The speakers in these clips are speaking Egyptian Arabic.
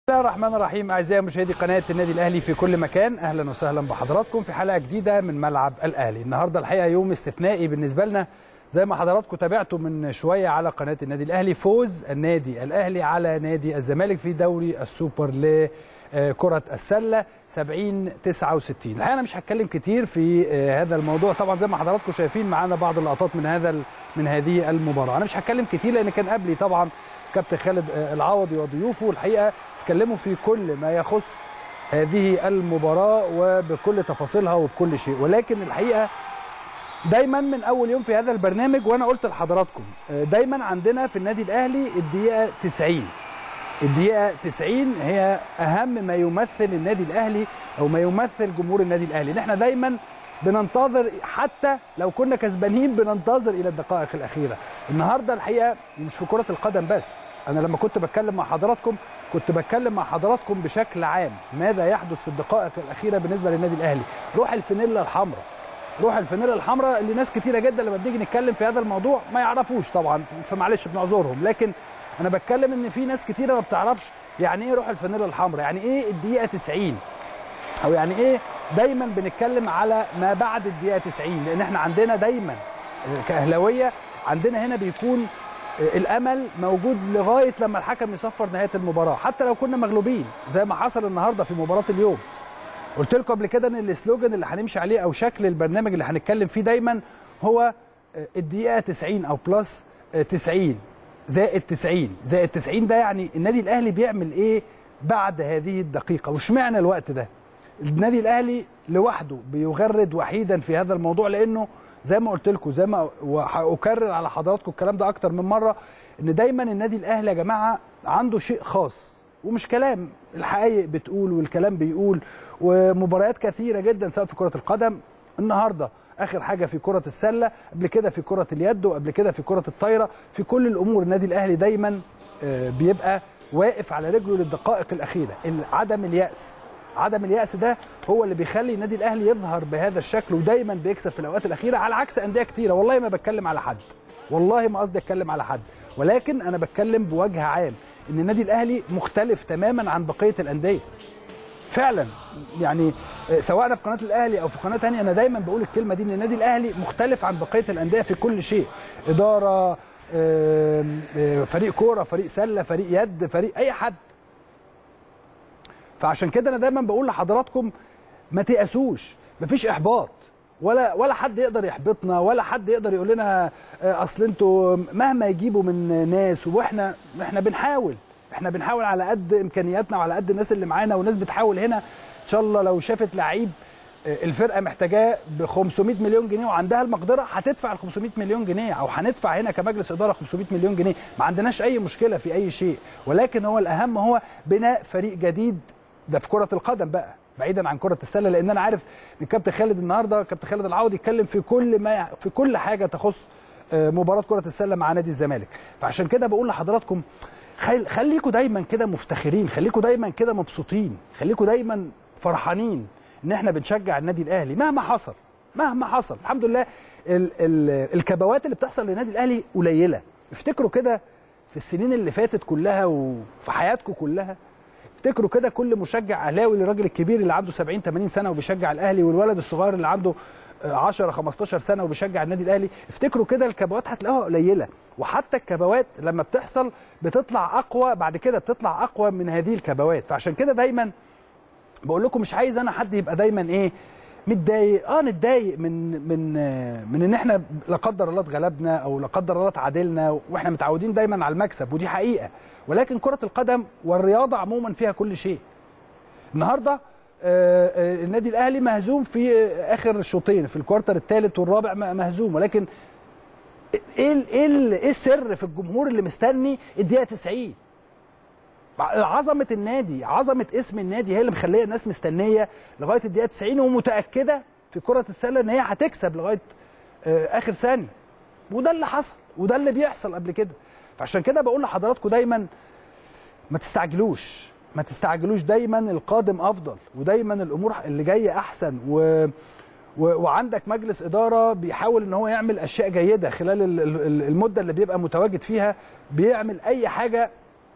بسم الله الرحمن الرحيم اعزائي مشاهدي قناه النادي الاهلي في كل مكان اهلا وسهلا بحضراتكم في حلقه جديده من ملعب الاهلي النهارده الحقيقه يوم استثنائي بالنسبه لنا زي ما حضراتكم تابعتوا من شويه على قناه النادي الاهلي فوز النادي الاهلي على نادي الزمالك في دوري السوبر لكره السله 70 69 الحقيقه انا مش هتكلم كتير في هذا الموضوع طبعا زي ما حضراتكم شايفين معانا بعض اللقطات من هذا من هذه المباراه انا مش هتكلم كتير لان كان قبلي طبعا كابتن خالد العوضي وضيوفه الحقيقه اتكلموا في كل ما يخص هذه المباراه وبكل تفاصيلها وبكل شيء ولكن الحقيقه دايما من اول يوم في هذا البرنامج وانا قلت لحضراتكم دايما عندنا في النادي الاهلي الدقيقه 90 الدقيقه 90 هي اهم ما يمثل النادي الاهلي او ما يمثل جمهور النادي الاهلي ان احنا دايما بننتظر حتى لو كنا كسبانين بننتظر الى الدقائق الاخيره النهارده الحقيقه مش في كره القدم بس انا لما كنت بتكلم مع حضراتكم كنت بتكلم مع حضراتكم بشكل عام ماذا يحدث في الدقائق الاخيره بالنسبه للنادي الاهلي روح الفانيلا الحمراء روح الفانيلا الحمراء اللي ناس كتيره جدا لما بنيجي نتكلم في هذا الموضوع ما يعرفوش طبعا فمعلش بنعذرهم لكن انا بتكلم ان في ناس كتيره ما بتعرفش يعني ايه روح الفانيلا الحمراء يعني ايه الدقيقه 90 او يعني ايه دايما بنتكلم على ما بعد الدقيقه 90 لان احنا عندنا دايما كاهلاويه عندنا هنا بيكون الامل موجود لغايه لما الحكم يصفر نهايه المباراه حتى لو كنا مغلوبين زي ما حصل النهارده في مباراه اليوم قلت لكم قبل كده ان السلوجان اللي هنمشي عليه او شكل البرنامج اللي هنتكلم فيه دايما هو الدقيقه 90 او بلس 90 زائد 90 زائد 90 ده يعني النادي الاهلي بيعمل ايه بعد هذه الدقيقه واشمعنى الوقت ده النادي الاهلي لوحده بيغرد وحيدا في هذا الموضوع لانه زي ما قلت لكم زي ما وهكرر على حضراتكم الكلام ده اكتر من مره ان دايما النادي الاهلي يا جماعه عنده شيء خاص ومش كلام الحقائق بتقول والكلام بيقول ومباريات كثيره جدا سواء في كره القدم النهارده اخر حاجه في كره السله قبل كده في كره اليد وقبل كده في كره الطايره في كل الامور النادي الاهلي دايما بيبقى واقف على رجله للدقائق الاخيره عدم الياس عدم اليأس ده هو اللي بيخلي النادي الاهلي يظهر بهذا الشكل ودايما بيكسب في الاوقات الاخيره على عكس انديه كتيره والله ما بتكلم على حد والله ما قصدي اتكلم على حد ولكن انا بتكلم بوجه عام ان النادي الاهلي مختلف تماما عن بقيه الانديه فعلا يعني سواء في قناه الاهلي او في قناه ثانيه انا دايما بقول الكلمه دي ان النادي الاهلي مختلف عن بقيه الانديه في كل شيء اداره فريق كوره فريق سله فريق يد فريق اي حد فعشان كده انا دايما بقول لحضراتكم ما تيأسوش مفيش احباط ولا ولا حد يقدر يحبطنا ولا حد يقدر يقول لنا اصل انتوا مهما يجيبوا من ناس واحنا احنا بنحاول احنا بنحاول على قد امكانياتنا وعلى قد الناس اللي معانا والناس بتحاول هنا ان شاء الله لو شافت لعيب الفرقه محتاجاه ب 500 مليون جنيه وعندها المقدره هتدفع ال 500 مليون جنيه او هندفع هنا كمجلس اداره 500 مليون جنيه ما عندناش اي مشكله في اي شيء ولكن هو الاهم هو بناء فريق جديد ده في كره القدم بقى بعيدا عن كره السله لان انا عارف ان كابتن خالد النهارده كابتن خالد العوضي يتكلم في كل ما في كل حاجه تخص مباراه كره السله مع نادي الزمالك فعشان كده بقول لحضراتكم خليكم دايما كده مفتخرين خليكم دايما كده مبسوطين خليكم دايما فرحانين ان احنا بنشجع النادي الاهلي مهما حصل مهما حصل الحمد لله ال ال الكبوات اللي بتحصل للنادي الاهلي قليله افتكروا كده في السنين اللي فاتت كلها وفي حياتكم كلها افتكروا كده كل مشجع اهلاوي للراجل الكبير اللي عنده 70 80 سنه وبيشجع الاهلي والولد الصغير اللي عنده 10 15 سنه وبيشجع النادي الاهلي افتكروا كده الكبوات هتلاقوها قليله وحتى الكبوات لما بتحصل بتطلع اقوى بعد كده بتطلع اقوى من هذه الكبوات فعشان كده دايما بقول لكم مش عايز انا حد يبقى دايما ايه متضايق اه نتضايق من من من ان احنا لا قدر الله اتغلبنا او لا قدر الله اتعادلنا واحنا متعودين دايما على المكسب ودي حقيقه ولكن كره القدم والرياضه عموما فيها كل شيه النهارده النادي الاهلي مهزوم في اخر الشوطين في الكوارتر الثالث والرابع مهزوم ولكن ايه ايه ايه السر في الجمهور اللي مستني الدقيقه 90 عظمه النادي عظمه اسم النادي هي اللي مخليه الناس مستنيه لغايه الدقيقه 90 ومتاكده في كره السله ان هي هتكسب لغايه اخر ثانيه وده اللي حصل وده اللي بيحصل قبل كده فعشان كده بقول لحضراتكم دايما ما تستعجلوش ما تستعجلوش دايما القادم افضل ودايما الامور اللي جايه احسن و... و... وعندك مجلس اداره بيحاول ان هو يعمل اشياء جيده خلال المده اللي بيبقى متواجد فيها بيعمل اي حاجه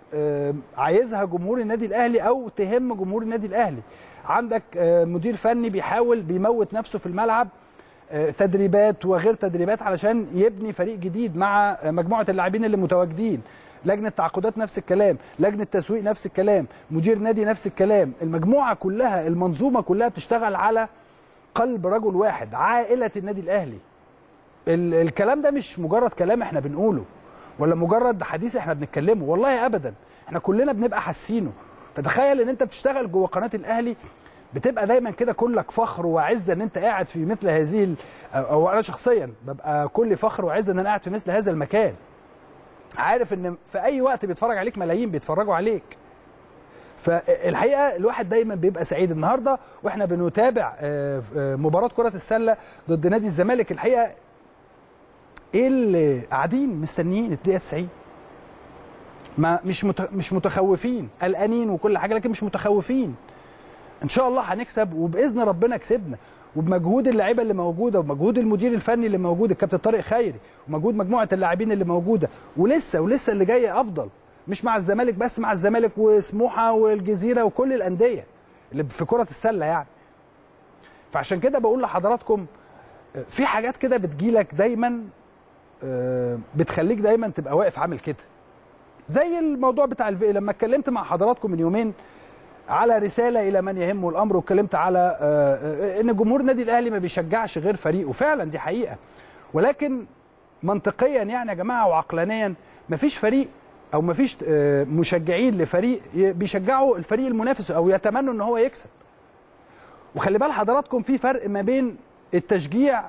آه، عايزها جمهور النادي الاهلي او تهم جمهور النادي الاهلي عندك آه، مدير فني بيحاول بيموت نفسه في الملعب آه، تدريبات وغير تدريبات علشان يبني فريق جديد مع آه، مجموعه اللاعبين اللي متواجدين لجنه تعاقدات نفس الكلام لجنه تسويق نفس الكلام مدير نادي نفس الكلام المجموعه كلها المنظومه كلها بتشتغل على قلب رجل واحد عائله النادي الاهلي ال- الكلام ده مش مجرد كلام احنا بنقوله ولا مجرد حديث احنا بنتكلمه والله ابدا احنا كلنا بنبقى حاسينه فتخيل ان انت بتشتغل جوه قناه الاهلي بتبقى دايما كده كلك فخر وعزه ان انت قاعد في مثل هذه ال- او أو انا شخصيا ببقى كل فخر وعزه ان انا قاعد في مثل هذا المكان عارف ان في اي وقت بيتفرج عليك ملايين بيتفرجوا عليك فالحقيقه الواحد دايما بيبقى سعيد النهارده واحنا بنتابع آه، آه، مباراه كره السله ضد نادي الزمالك الحقيقه ايه اللي قاعدين مستنيين الدقيقه 90 ما مش مت... مش متخوفين قلقانين وكل حاجه لكن مش متخوفين ان شاء الله هنكسب وباذن ربنا كسبنا وبمجهود اللعيبه اللي موجوده ومجهود المدير الفني اللي موجود الكابتن طارق خيري ومجهود مجموعه اللاعبين اللي موجوده ولسه ولسه اللي جاي افضل مش مع الزمالك بس مع الزمالك وسموحه والجزيره وكل الانديه اللي في كره السله يعني فعشان كده بقول لحضراتكم آه، في حاجات كده بتجيلك دايما آه، بتخليك دايما تبقى واقف عامل كده زي الموضوع بتاع الفي لما اتكلمت مع حضراتكم من يومين على رساله الى من يهمه الامر واتكلمت على آه، آه، ان جمهور النادي الاهلي ما بيشجعش غير فريقه فعلا دي حقيقه ولكن منطقيا يعني يا جماعه وعقلانيا ما فيش فريق او ما فيش آه، مشجعين لفريق ي- بيشجعوا الفريق المنافس او يتمنوا ان هو يكسب وخلي بال حضراتكم في فرق ما بين التشجيع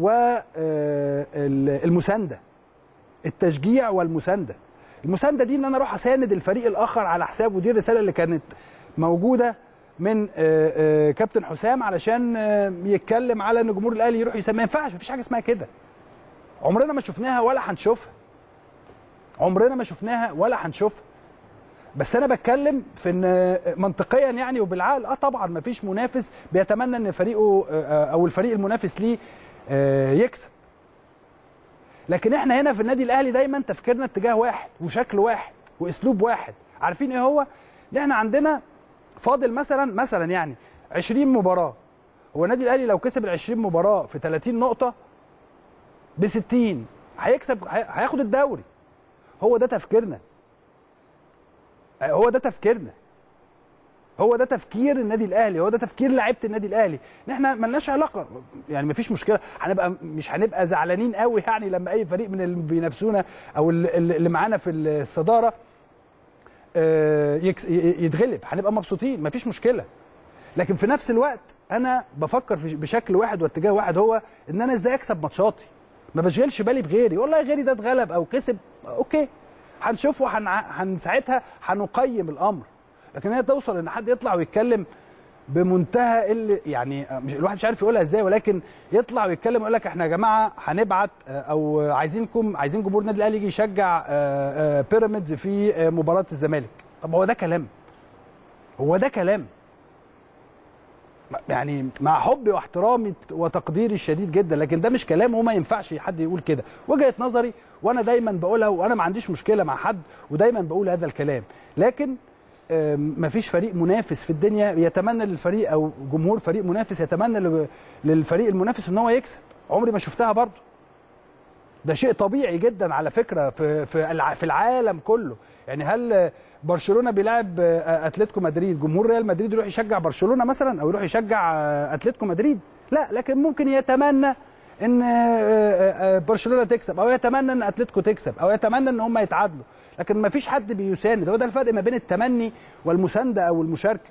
والمسانده التشجيع والمسانده المسانده دي ان انا اروح اساند الفريق الاخر على حساب ودي الرساله اللي كانت موجوده من آه، آه، كابتن حسام علشان آه، يتكلم على ان جمهور الاهلي يروح يسمي ما ينفعش مفيش حاجه اسمها كده عمرنا ما شفناها ولا هنشوفها عمرنا ما شفناها ولا هنشوفها بس انا بتكلم في ان منطقيا يعني وبالعقل اه طبعا ما فيش منافس بيتمنى ان فريقه آه، او الفريق المنافس ليه آه، يكسب لكن احنا هنا في النادي الاهلي دايما تفكيرنا اتجاه واحد وشكل واحد واسلوب واحد عارفين ايه هو ان احنا عندنا فاضل مثلا مثلا يعني 20 مباراه هو النادي الاهلي لو كسب ال 20 مباراه في 30 نقطه ب 60 هيكسب هي- هياخد الدوري هو ده تفكيرنا هو ده تفكيرنا هو ده تفكير النادي الاهلي هو ده تفكير لعيبه النادي الاهلي ان احنا ملناش علاقه يعني مفيش مشكله هنبقى مش هنبقى زعلانين قوي يعني لما اي فريق من اللي بينافسونا او اللي اللي معانا في الصداره آه، يكس- ي- يتغلب هنبقى مبسوطين مفيش مشكله لكن في نفس الوقت انا بفكر في- بشكل واحد واتجاه واحد هو ان انا ازاي اكسب ماتشاتي ما بشغلش بالي بغيري والله غيري ده اتغلب او كسب اوكي هنشوفه هن... هن ساعتها هنقيم الامر لكن هي توصل ان حد يطلع ويتكلم بمنتهى اللي يعني مش الواحد مش عارف يقولها ازاي ولكن يطلع ويتكلم ويقول لك احنا يا جماعه هنبعت آه، او عايزينكم عايزين جمهور النادي الاهلي يجي يشجع آه، آه، بيراميدز في آه، مباراه الزمالك طب هو ده كلام هو ده كلام يعني مع حبي واحترامي وتقديري الشديد جدا لكن ده مش كلام وما ينفعش حد يقول كده وجهه نظري وانا دايما بقولها وانا ما عنديش مشكله مع حد ودايما بقول هذا الكلام لكن آم، مفيش فريق منافس في الدنيا يتمنى للفريق او جمهور فريق منافس يتمنى لل- للفريق المنافس ان هو يكسب عمري ما شفتها برضه ده شيء طبيعي جدا على فكره في في الع- في العالم كله يعني هل برشلونه بيلعب آه، اتلتيكو مدريد جمهور ريال مدريد يروح يشجع برشلونه مثلا او يروح يشجع آه، اتلتيكو مدريد لا لكن ممكن يتمنى ان آه، آه، آه، برشلونه تكسب او يتمنى ان اتلتيكو تكسب او يتمنى ان هم يتعادلوا لكن ما فيش حد بيساند هو ده الفرق ما بين التمني والمسانده او المشاركه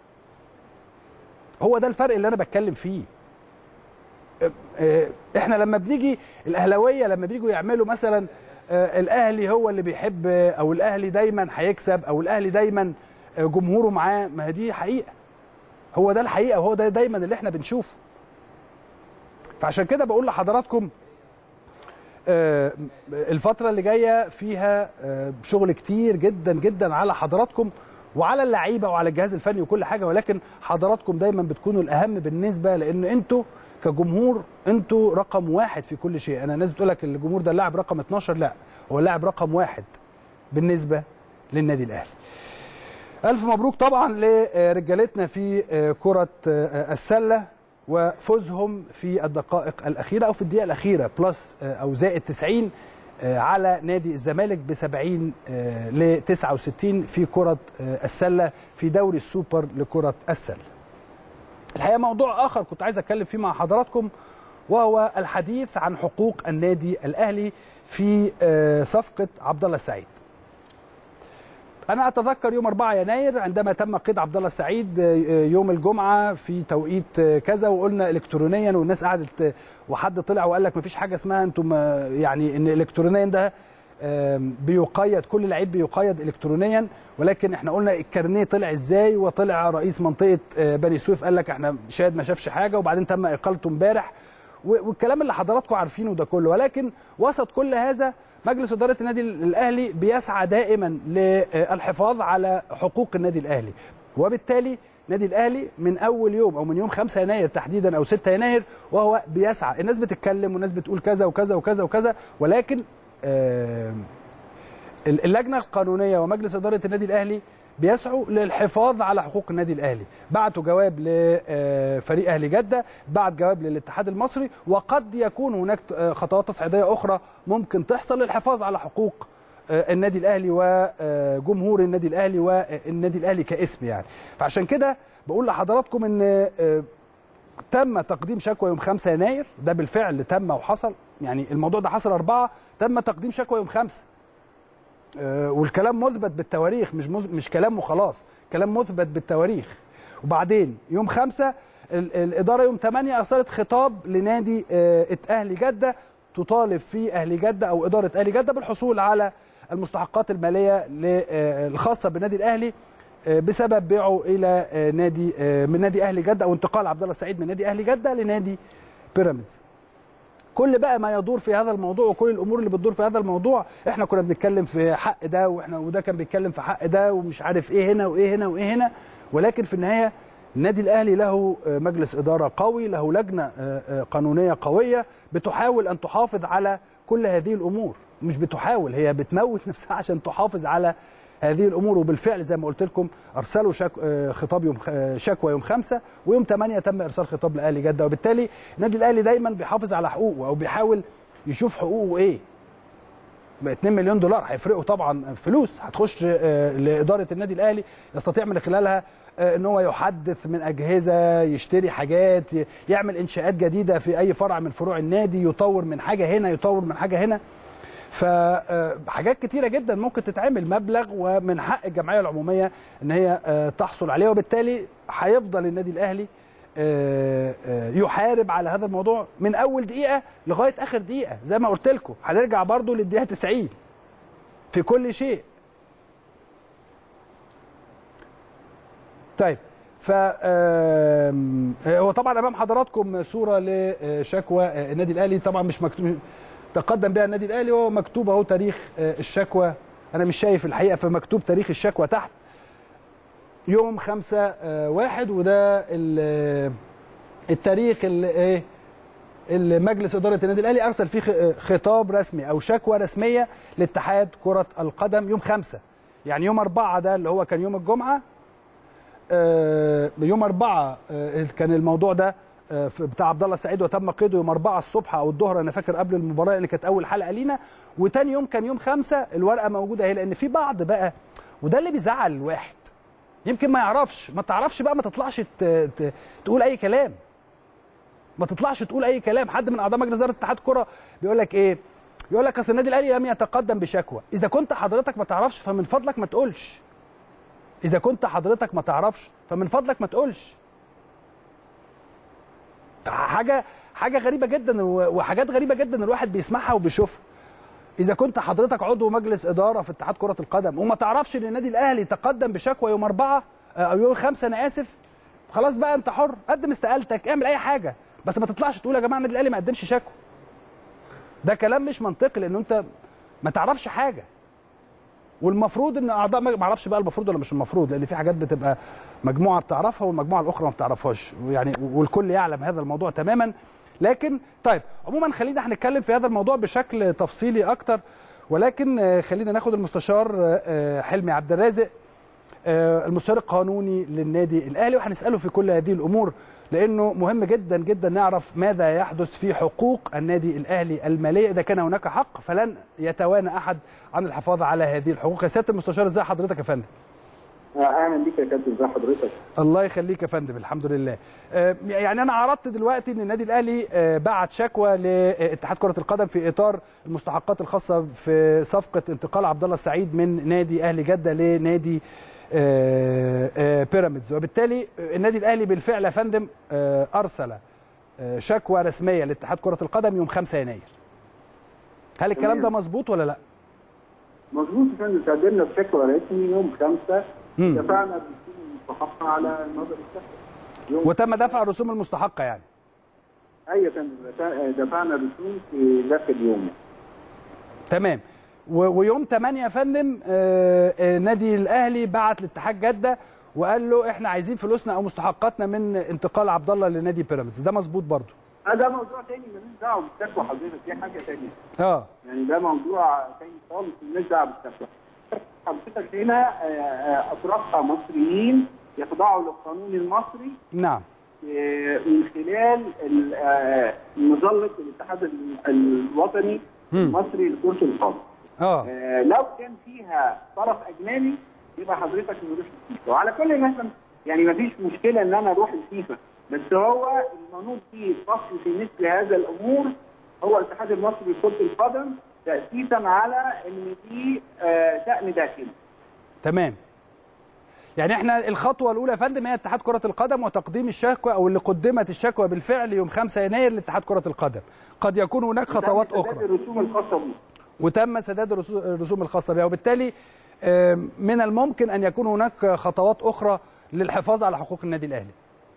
هو ده الفرق اللي انا بتكلم فيه آه، احنا لما بنيجي الاهلاويه لما بيجوا يعملوا مثلا آه، الاهلي هو اللي بيحب آه، او الاهلي دايما هيكسب او الاهلي دايما آه، جمهوره معاه ما هي دي حقيقه هو ده الحقيقه وهو ده دايما اللي احنا بنشوفه فعشان كده بقول لحضراتكم آه، الفترة اللي جاية فيها آه، شغل كتير جدا جدا على حضراتكم وعلى اللعيبة وعلى الجهاز الفني وكل حاجة ولكن حضراتكم دايما بتكونوا الأهم بالنسبة لأن أنتوا كجمهور أنتوا رقم واحد في كل شيء أنا الناس بتقول لك الجمهور ده اللاعب رقم 12 لا هو اللاعب رقم واحد بالنسبة للنادي الاهلي الف مبروك طبعا لرجالتنا في كره السله وفوزهم في الدقائق الاخيره او في الدقيقه الاخيره بلس او زائد 90 على نادي الزمالك ب 70 ل 69 في كره السله في دوري السوبر لكره السله. الحقيقه موضوع اخر كنت عايز اتكلم فيه مع حضراتكم وهو الحديث عن حقوق النادي الاهلي في صفقه عبد الله السعيد. انا اتذكر يوم 4 يناير عندما تم قيد عبد الله السعيد يوم الجمعه في توقيت كذا وقلنا الكترونيا والناس قعدت وحد طلع وقال لك مفيش حاجه اسمها انتم يعني ان الكترونيا ده بيقيد كل لعيب بيقيد الكترونيا ولكن احنا قلنا الكارنيه طلع ازاي وطلع رئيس منطقه بني سويف قال لك احنا شاهد ما شافش حاجه وبعدين تم اقالته امبارح والكلام اللي حضراتكم عارفينه ده كله ولكن وسط كل هذا مجلس اداره النادي الاهلي بيسعى دائما للحفاظ على حقوق النادي الاهلي وبالتالي النادي الاهلي من اول يوم او من يوم 5 يناير تحديدا او 6 يناير وهو بيسعى الناس بتتكلم والناس بتقول كذا وكذا وكذا وكذا ولكن آه اللجنه القانونيه ومجلس اداره النادي الاهلي بيسعوا للحفاظ على حقوق النادي الاهلي بعتوا جواب لفريق اهلي جده بعت جواب للاتحاد المصري وقد يكون هناك خطوات تصعيديه اخرى ممكن تحصل للحفاظ على حقوق النادي الاهلي وجمهور النادي الاهلي والنادي الاهلي كاسم يعني فعشان كده بقول لحضراتكم ان تم تقديم شكوى يوم 5 يناير ده بالفعل تم وحصل يعني الموضوع ده حصل أربعة تم تقديم شكوى يوم 5 والكلام مثبت بالتواريخ مش مش كلام وخلاص كلام مثبت بالتواريخ وبعدين يوم خمسة الإدارة يوم 8 أرسلت خطاب لنادي أهلي جدة تطالب فيه أهلي جدة أو إدارة أهلي جدة بالحصول على المستحقات المالية الخاصة بالنادي الأهلي بسبب بيعه إلى نادي من نادي أهلي جدة أو انتقال عبد الله السعيد من نادي أهلي جدة لنادي بيراميدز كل بقى ما يدور في هذا الموضوع وكل الامور اللي بتدور في هذا الموضوع احنا كنا بنتكلم في حق ده واحنا وده كان بيتكلم في حق ده ومش عارف ايه هنا وايه هنا وايه هنا ولكن في النهايه النادي الاهلي له مجلس اداره قوي له لجنه قانونيه قويه بتحاول ان تحافظ على كل هذه الامور مش بتحاول هي بتموت نفسها عشان تحافظ على هذه الامور وبالفعل زي ما قلت لكم ارسلوا شك... خطاب يوم شكوى يوم خمسة ويوم 8 تم ارسال خطاب لاهلي جده وبالتالي النادي الاهلي دايما بيحافظ على حقوقه او بيحاول يشوف حقوقه ايه 2 مليون دولار هيفرقوا طبعا فلوس هتخش لاداره النادي الاهلي يستطيع من خلالها ان هو يحدث من اجهزه يشتري حاجات يعمل انشاءات جديده في اي فرع من فروع النادي يطور من حاجه هنا يطور من حاجه هنا فحاجات كتيرة جدا ممكن تتعمل مبلغ ومن حق الجمعية العمومية ان هي تحصل عليه وبالتالي هيفضل النادي الاهلي يحارب على هذا الموضوع من اول دقيقة لغاية اخر دقيقة زي ما قلت لكم هنرجع برضو للدقيقة 90 في كل شيء طيب ف هو طبعا امام حضراتكم صوره لشكوى النادي الاهلي طبعا مش مكتوب تقدم بها النادي الاهلي وهو مكتوب اهو تاريخ الشكوى انا مش شايف الحقيقه فمكتوب تاريخ الشكوى تحت يوم 5 واحد وده التاريخ اللي ايه اللي مجلس اداره النادي الاهلي ارسل فيه خطاب رسمي او شكوى رسميه لاتحاد كره القدم يوم 5 يعني يوم 4 ده اللي هو كان يوم الجمعه يوم 4 كان الموضوع ده بتاع عبد الله السعيد وتم قيده يوم 4 الصبح او الظهر انا فاكر قبل المباراه اللي كانت اول حلقه لينا وتاني يوم كان يوم 5 الورقه موجوده اهي لان في بعض بقى وده اللي بيزعل الواحد يمكن ما يعرفش ما تعرفش بقى ما تطلعش تقول اي كلام ما تطلعش تقول اي كلام حد من اعضاء مجلس اداره اتحاد كره بيقول لك ايه يقول لك اصل النادي الاهلي لم يتقدم بشكوى اذا كنت حضرتك ما تعرفش فمن فضلك ما تقولش اذا كنت حضرتك ما تعرفش فمن فضلك ما تقولش حاجه حاجه غريبه جدا وحاجات غريبه جدا الواحد بيسمعها وبيشوفها اذا كنت حضرتك عضو مجلس اداره في اتحاد كره القدم وما تعرفش ان النادي الاهلي تقدم بشكوى يوم أربعة او يوم خمسة انا اسف خلاص بقى انت حر قدم استقالتك اعمل اي حاجه بس ما تطلعش تقول يا جماعه النادي الاهلي ما قدمش شكوى ده كلام مش منطقي لان انت ما تعرفش حاجه والمفروض ان اعضاء ما اعرفش بقى المفروض ولا مش المفروض لان في حاجات بتبقى مجموعه بتعرفها والمجموعه الاخرى ما بتعرفهاش يعني والكل يعلم هذا الموضوع تماما لكن طيب عموما خلينا هنتكلم في هذا الموضوع بشكل تفصيلي اكتر ولكن آه، خلينا ناخد المستشار آه، حلمي عبد الرازق آه، المستشار القانوني للنادي الاهلي وهنساله في كل هذه الامور لانه مهم جدا جدا نعرف ماذا يحدث في حقوق النادي الاهلي الماليه اذا كان هناك حق فلن يتوانى احد عن الحفاظ على هذه الحقوق يا سياده المستشار ازي حضرتك يا فندم اهلا بيك يا كابتن ازي حضرتك الله يخليك يا فندم الحمد لله آه، يعني انا عرضت دلوقتي ان النادي الاهلي آه، بعت شكوى لاتحاد كره القدم في اطار المستحقات الخاصه في صفقه انتقال عبد الله السعيد من نادي اهلي جده لنادي آه، آه، بيراميدز وبالتالي النادي الاهلي بالفعل يا فندم آه، ارسل آه، شكوى رسميه لاتحاد كره القدم يوم 5 يناير هل الكلام ده تمام. مظبوط ولا لا مظبوط يا فندم تقدمنا بشكوى رسمي يوم 5 مم. دفعنا بالرسوم المستحقه على نظر الشكوى يوم وتم دفع الرسوم المستحقه يعني ايوه يا فندم دفع- دفعنا رسوم في ذاك اليوم تمام و- ويوم 8 يا فندم آه، آه، نادي الاهلي بعت لاتحاد جده وقال له احنا عايزين فلوسنا او مستحقاتنا من انتقال عبد الله لنادي بيراميدز ده مظبوط برضو آه، ده موضوع تاني ماليش دعوه بالشكوى حضرتك دي حاجه تانيه اه يعني ده موضوع تاني خالص ماليش دعوه بالشكوى حضرتك هنا آه، آه، اطرافها مصريين يخضعوا للقانون المصري نعم من خلال ال- آه، مظله الاتحاد ال- الوطني مم. المصري لكره القدم. اه آه، لو كان فيها طرف اجنبي يبقى حضرتك نروح الفيفا وعلى كل مثلا يعني ما فيش مشكله ان انا اروح الفيفا بس هو المنوط فيه الفصل في مثل هذا الامور هو الاتحاد المصري لكره القدم تاسيسا على ان في آه، شان داخلي. تمام يعني احنا الخطوه الاولى يا فندم هي اتحاد كره القدم وتقديم الشكوى او اللي قدمت الشكوى بالفعل يوم 5 يناير لاتحاد كره القدم قد يكون هناك خطوات ده اخرى الرسوم الخاصه بيه. وتم سداد الرسو- الرسوم الخاصه بها وبالتالي آم، من الممكن ان يكون هناك خطوات اخرى للحفاظ على حقوق النادي الاهلي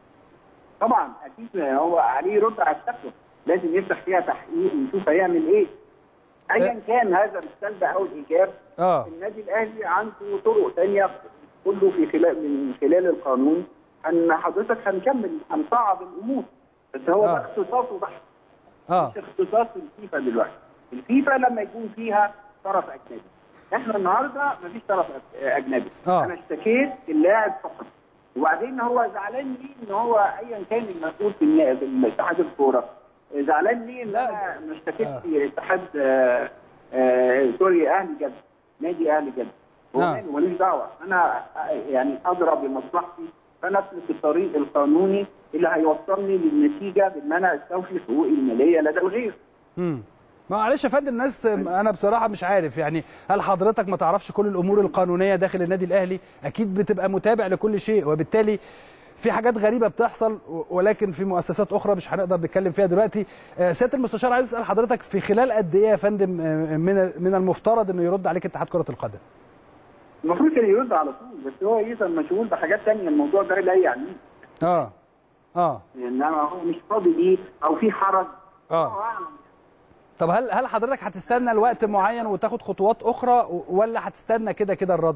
طبعا اكيد هو عليه يرد على الشكوى لازم يفتح فيها تحقيق ويشوف هيعمل ايه ايا كان هذا السلب او الايجاب اه النادي الاهلي عنده طرق ثانيه كله في خلال من خلال القانون ان حضرتك هنكمل هنصعب الامور بس هو آه. ده اختصاصه ده اه مش اختصاص الفيفا دلوقتي الفيفا لما يكون فيها طرف اجنبي احنا النهارده مفيش طرف أج- اجنبي آه. انا اشتكيت اللاعب فقط وبعدين هو زعلان لي ان هو ايا كان المسؤول في النا- في اتحاد الكوره زعلان لي ان لا. انا ما اشتكيتش آه. في اتحاد آه، آه، سوري اهلي جده نادي اهلي جده هو آه. ماله؟ ماليش دعوه انا آه، يعني ادرى بمصلحتي فانا اسلك الطريق القانوني اللي هيوصلني للنتيجه بان انا استوفي حقوقي الماليه لدى الغير امم معلش يا فندم الناس انا بصراحه مش عارف يعني هل حضرتك ما تعرفش كل الامور القانونيه داخل النادي الاهلي اكيد بتبقى متابع لكل شيء وبالتالي في حاجات غريبه بتحصل و- ولكن في مؤسسات اخرى مش هنقدر نتكلم فيها دلوقتي آه، سياده المستشار عايز اسال حضرتك في خلال قد ايه يا فندم آه، من من المفترض انه يرد عليك اتحاد كره القدم المفروض كان يرد على طول بس هو يفضل مشغول بحاجات تانية الموضوع ده لا يعنيه اه اه انما هو مش فاضي ليه او في حرج آه. الله اعلم طب هل هل حضرتك هتستنى الوقت معين وتاخد خطوات اخرى و- ولا هتستنى كده كده الرد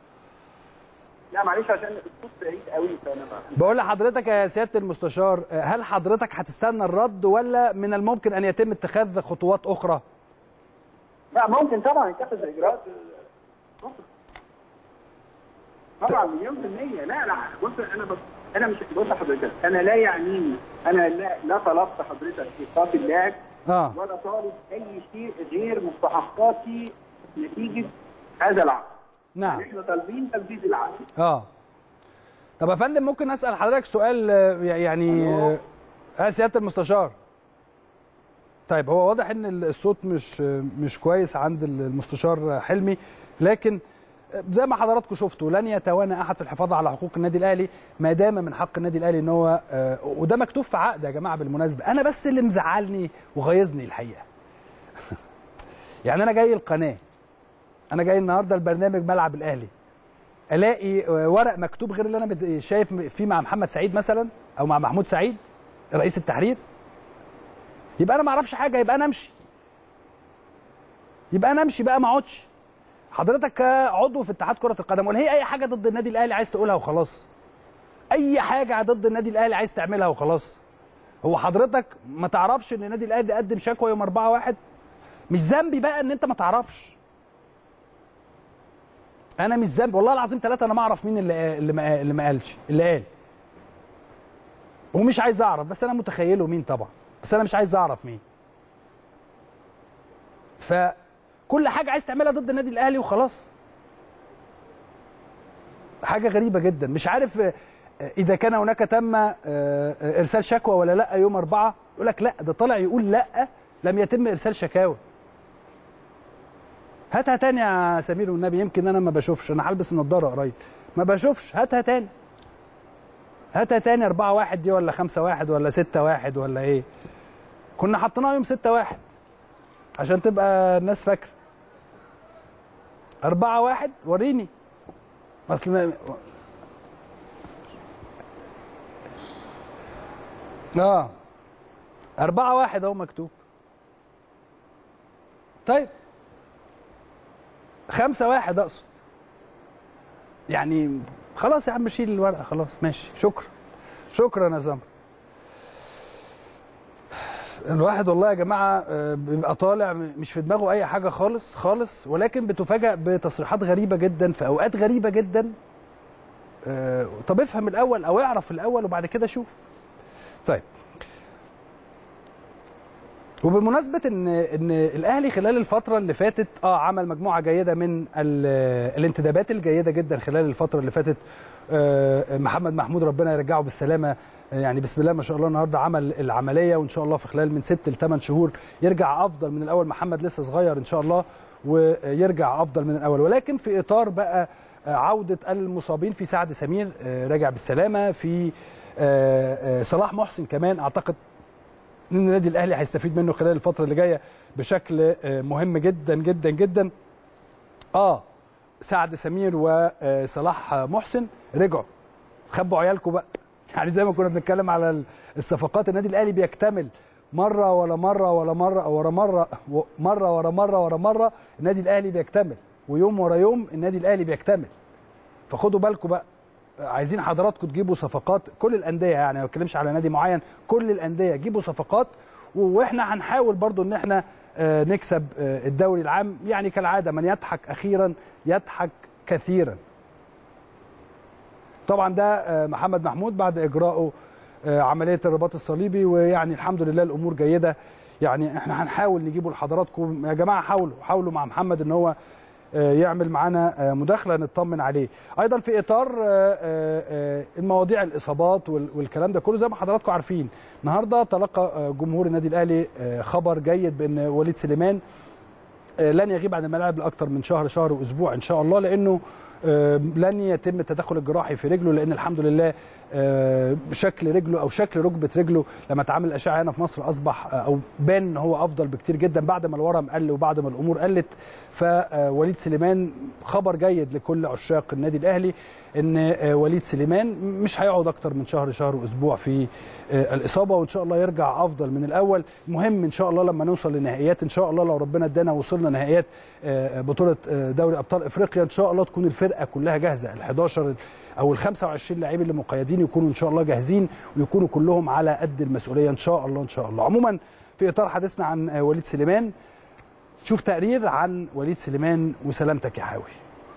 لا معلش عشان الصوت بعيد قوي فانا بقى. بقول لحضرتك يا سياده المستشار هل حضرتك هتستنى الرد ولا من الممكن ان يتم اتخاذ خطوات اخرى؟ لا ممكن طبعا يتخذ اجراءات ممكن. طبعا مليون في المية لا لا بص انا بص انا مش بص حضرتك انا لا يعنيني انا لا, لا طلبت حضرتك ايقاف اللاعب اه ولا طالب اي شيء غير مستحقاتي نتيجه هذا العقد نعم احنا طالبين تنفيذ العقد اه طب يا فندم ممكن اسال حضرتك سؤال آه، يعني ألو. آه، اه سياده المستشار طيب هو واضح ان الصوت مش مش كويس عند المستشار حلمي لكن زي ما حضراتكم شفتوا لن يتوانى احد في الحفاظ على حقوق النادي الاهلي ما دام من حق النادي الاهلي ان هو آه، وده مكتوب في عقد يا جماعه بالمناسبه انا بس اللي مزعلني وغيظني الحقيقه يعني انا جاي القناه انا جاي النهارده البرنامج ملعب الاهلي الاقي ورق مكتوب غير اللي انا مد- شايف فيه مع محمد سعيد مثلا او مع محمود سعيد رئيس التحرير يبقى انا ما اعرفش حاجه يبقى انا امشي يبقى انا امشي بقى ما اقعدش حضرتك كعضو في اتحاد كره القدم ولا هي اي حاجه ضد النادي الاهلي عايز تقولها وخلاص اي حاجه ضد النادي الاهلي عايز تعملها وخلاص هو حضرتك ما تعرفش ان النادي الاهلي قدم شكوى يوم 4 1 مش ذنبي بقى ان انت ما تعرفش انا مش ذنب والله العظيم ثلاثه انا ما اعرف مين اللي اللي ما اللي ما قالش اللي قال ومش عايز اعرف بس انا متخيله مين طبعا بس انا مش عايز اعرف مين فكل حاجه عايز تعملها ضد النادي الاهلي وخلاص حاجه غريبه جدا مش عارف آه، اذا كان هناك تم آه، آه، ارسال شكوى ولا لا يوم أربعة يقول لك لا ده طالع يقول لا لم يتم ارسال شكاوى هاتها تاني يا سمير والنبي يمكن انا ما بشوفش انا هلبس النضاره قريب ما بشوفش هاتها تاني هاتها تاني 4 1 دي ولا 5 1 ولا 6 1 ولا ايه كنا حطيناها يوم 6 1 عشان تبقى الناس فاكره 4 1 وريني اصل ما- اه 4 1 اهو مكتوب طيب 5 1 اقصد يعني خلاص يا عم شيل الورقه خلاص ماشي شكرا شكرا يا زمر الواحد والله يا جماعه آه، بيبقى طالع م- مش في دماغه اي حاجه خالص خالص ولكن بتفاجأ بتصريحات غريبه جدا في اوقات غريبه جدا آه، طب افهم الاول او اعرف الاول وبعد كده شوف طيب وبمناسبه ان ان الاهلي خلال الفتره اللي فاتت اه عمل مجموعه جيده من ال- الانتدابات الجيده جدا خلال الفتره اللي فاتت آه، محمد محمود ربنا يرجعه بالسلامه آه، يعني بسم الله ما شاء الله النهارده عمل العمليه وان شاء الله في خلال من ست لثمان شهور يرجع افضل من الاول محمد لسه صغير ان شاء الله ويرجع افضل من الاول ولكن في اطار بقى آه، عوده المصابين في سعد سمير آه، راجع بالسلامه في آه، آه، صلاح محسن كمان اعتقد ان النادي الاهلي هيستفيد منه خلال الفتره اللي جايه بشكل آه، مهم جدا جدا جدا اه سعد سمير وصلاح محسن رجعوا خبوا عيالكم بقى يعني زي ما كنا بنتكلم على الصفقات النادي الاهلي بيكتمل مره ولا مره ولا مره ورا مره و- مره ورا مره ورا مره النادي الاهلي بيكتمل ويوم ورا يوم النادي الاهلي بيكتمل فخدوا بالكم بقى عايزين حضراتكم تجيبوا صفقات كل الانديه يعني ما بتكلمش على نادي معين كل الانديه جيبوا صفقات و- واحنا هنحاول برضو ان احنا آه، نكسب آه، الدوري العام يعني كالعاده من يضحك اخيرا يضحك كثيرا طبعا ده آه، محمد محمود بعد اجراءه آه، عمليه الرباط الصليبي ويعني الحمد لله الامور جيده يعني احنا هنحاول نجيبه لحضراتكم يا جماعه حاولوا حاولوا مع محمد ان هو آه، يعمل معانا آه، مداخله نطمن عليه ايضا في اطار آه، آه، آه، المواضيع الاصابات وال- والكلام ده كله زي ما حضراتكم عارفين النهارده تلقى آه، جمهور النادي الاهلي آه، خبر جيد بان وليد سليمان آه، لن يغيب عن الملاعب لاكثر من شهر شهر واسبوع ان شاء الله لانه آه، لن يتم التدخل الجراحي في رجله لان الحمد لله آه، شكل رجله او شكل ركبه رجله لما اتعمل الاشعه هنا في مصر اصبح آه، او بان ان هو افضل بكتير جدا بعد ما الورم قل وبعد ما الامور قلت فوليد سليمان خبر جيد لكل عشاق النادي الاهلي ان آه، وليد سليمان مش هيقعد اكتر من شهر شهر واسبوع في آه، الاصابه وان شاء الله يرجع افضل من الاول المهم ان شاء الله لما نوصل لنهائيات ان شاء الله لو ربنا ادانا وصلنا نهائيات آه، بطوله آه، دوري ابطال افريقيا ان شاء الله تكون الفرقه كلها جاهزه ال 11 او ال 25 لعيب اللي مقيدين يكونوا ان شاء الله جاهزين ويكونوا كلهم على قد المسؤوليه ان شاء الله ان شاء الله عموما في اطار حديثنا عن آه، وليد سليمان شوف تقرير عن وليد سليمان وسلامتك يا حاوي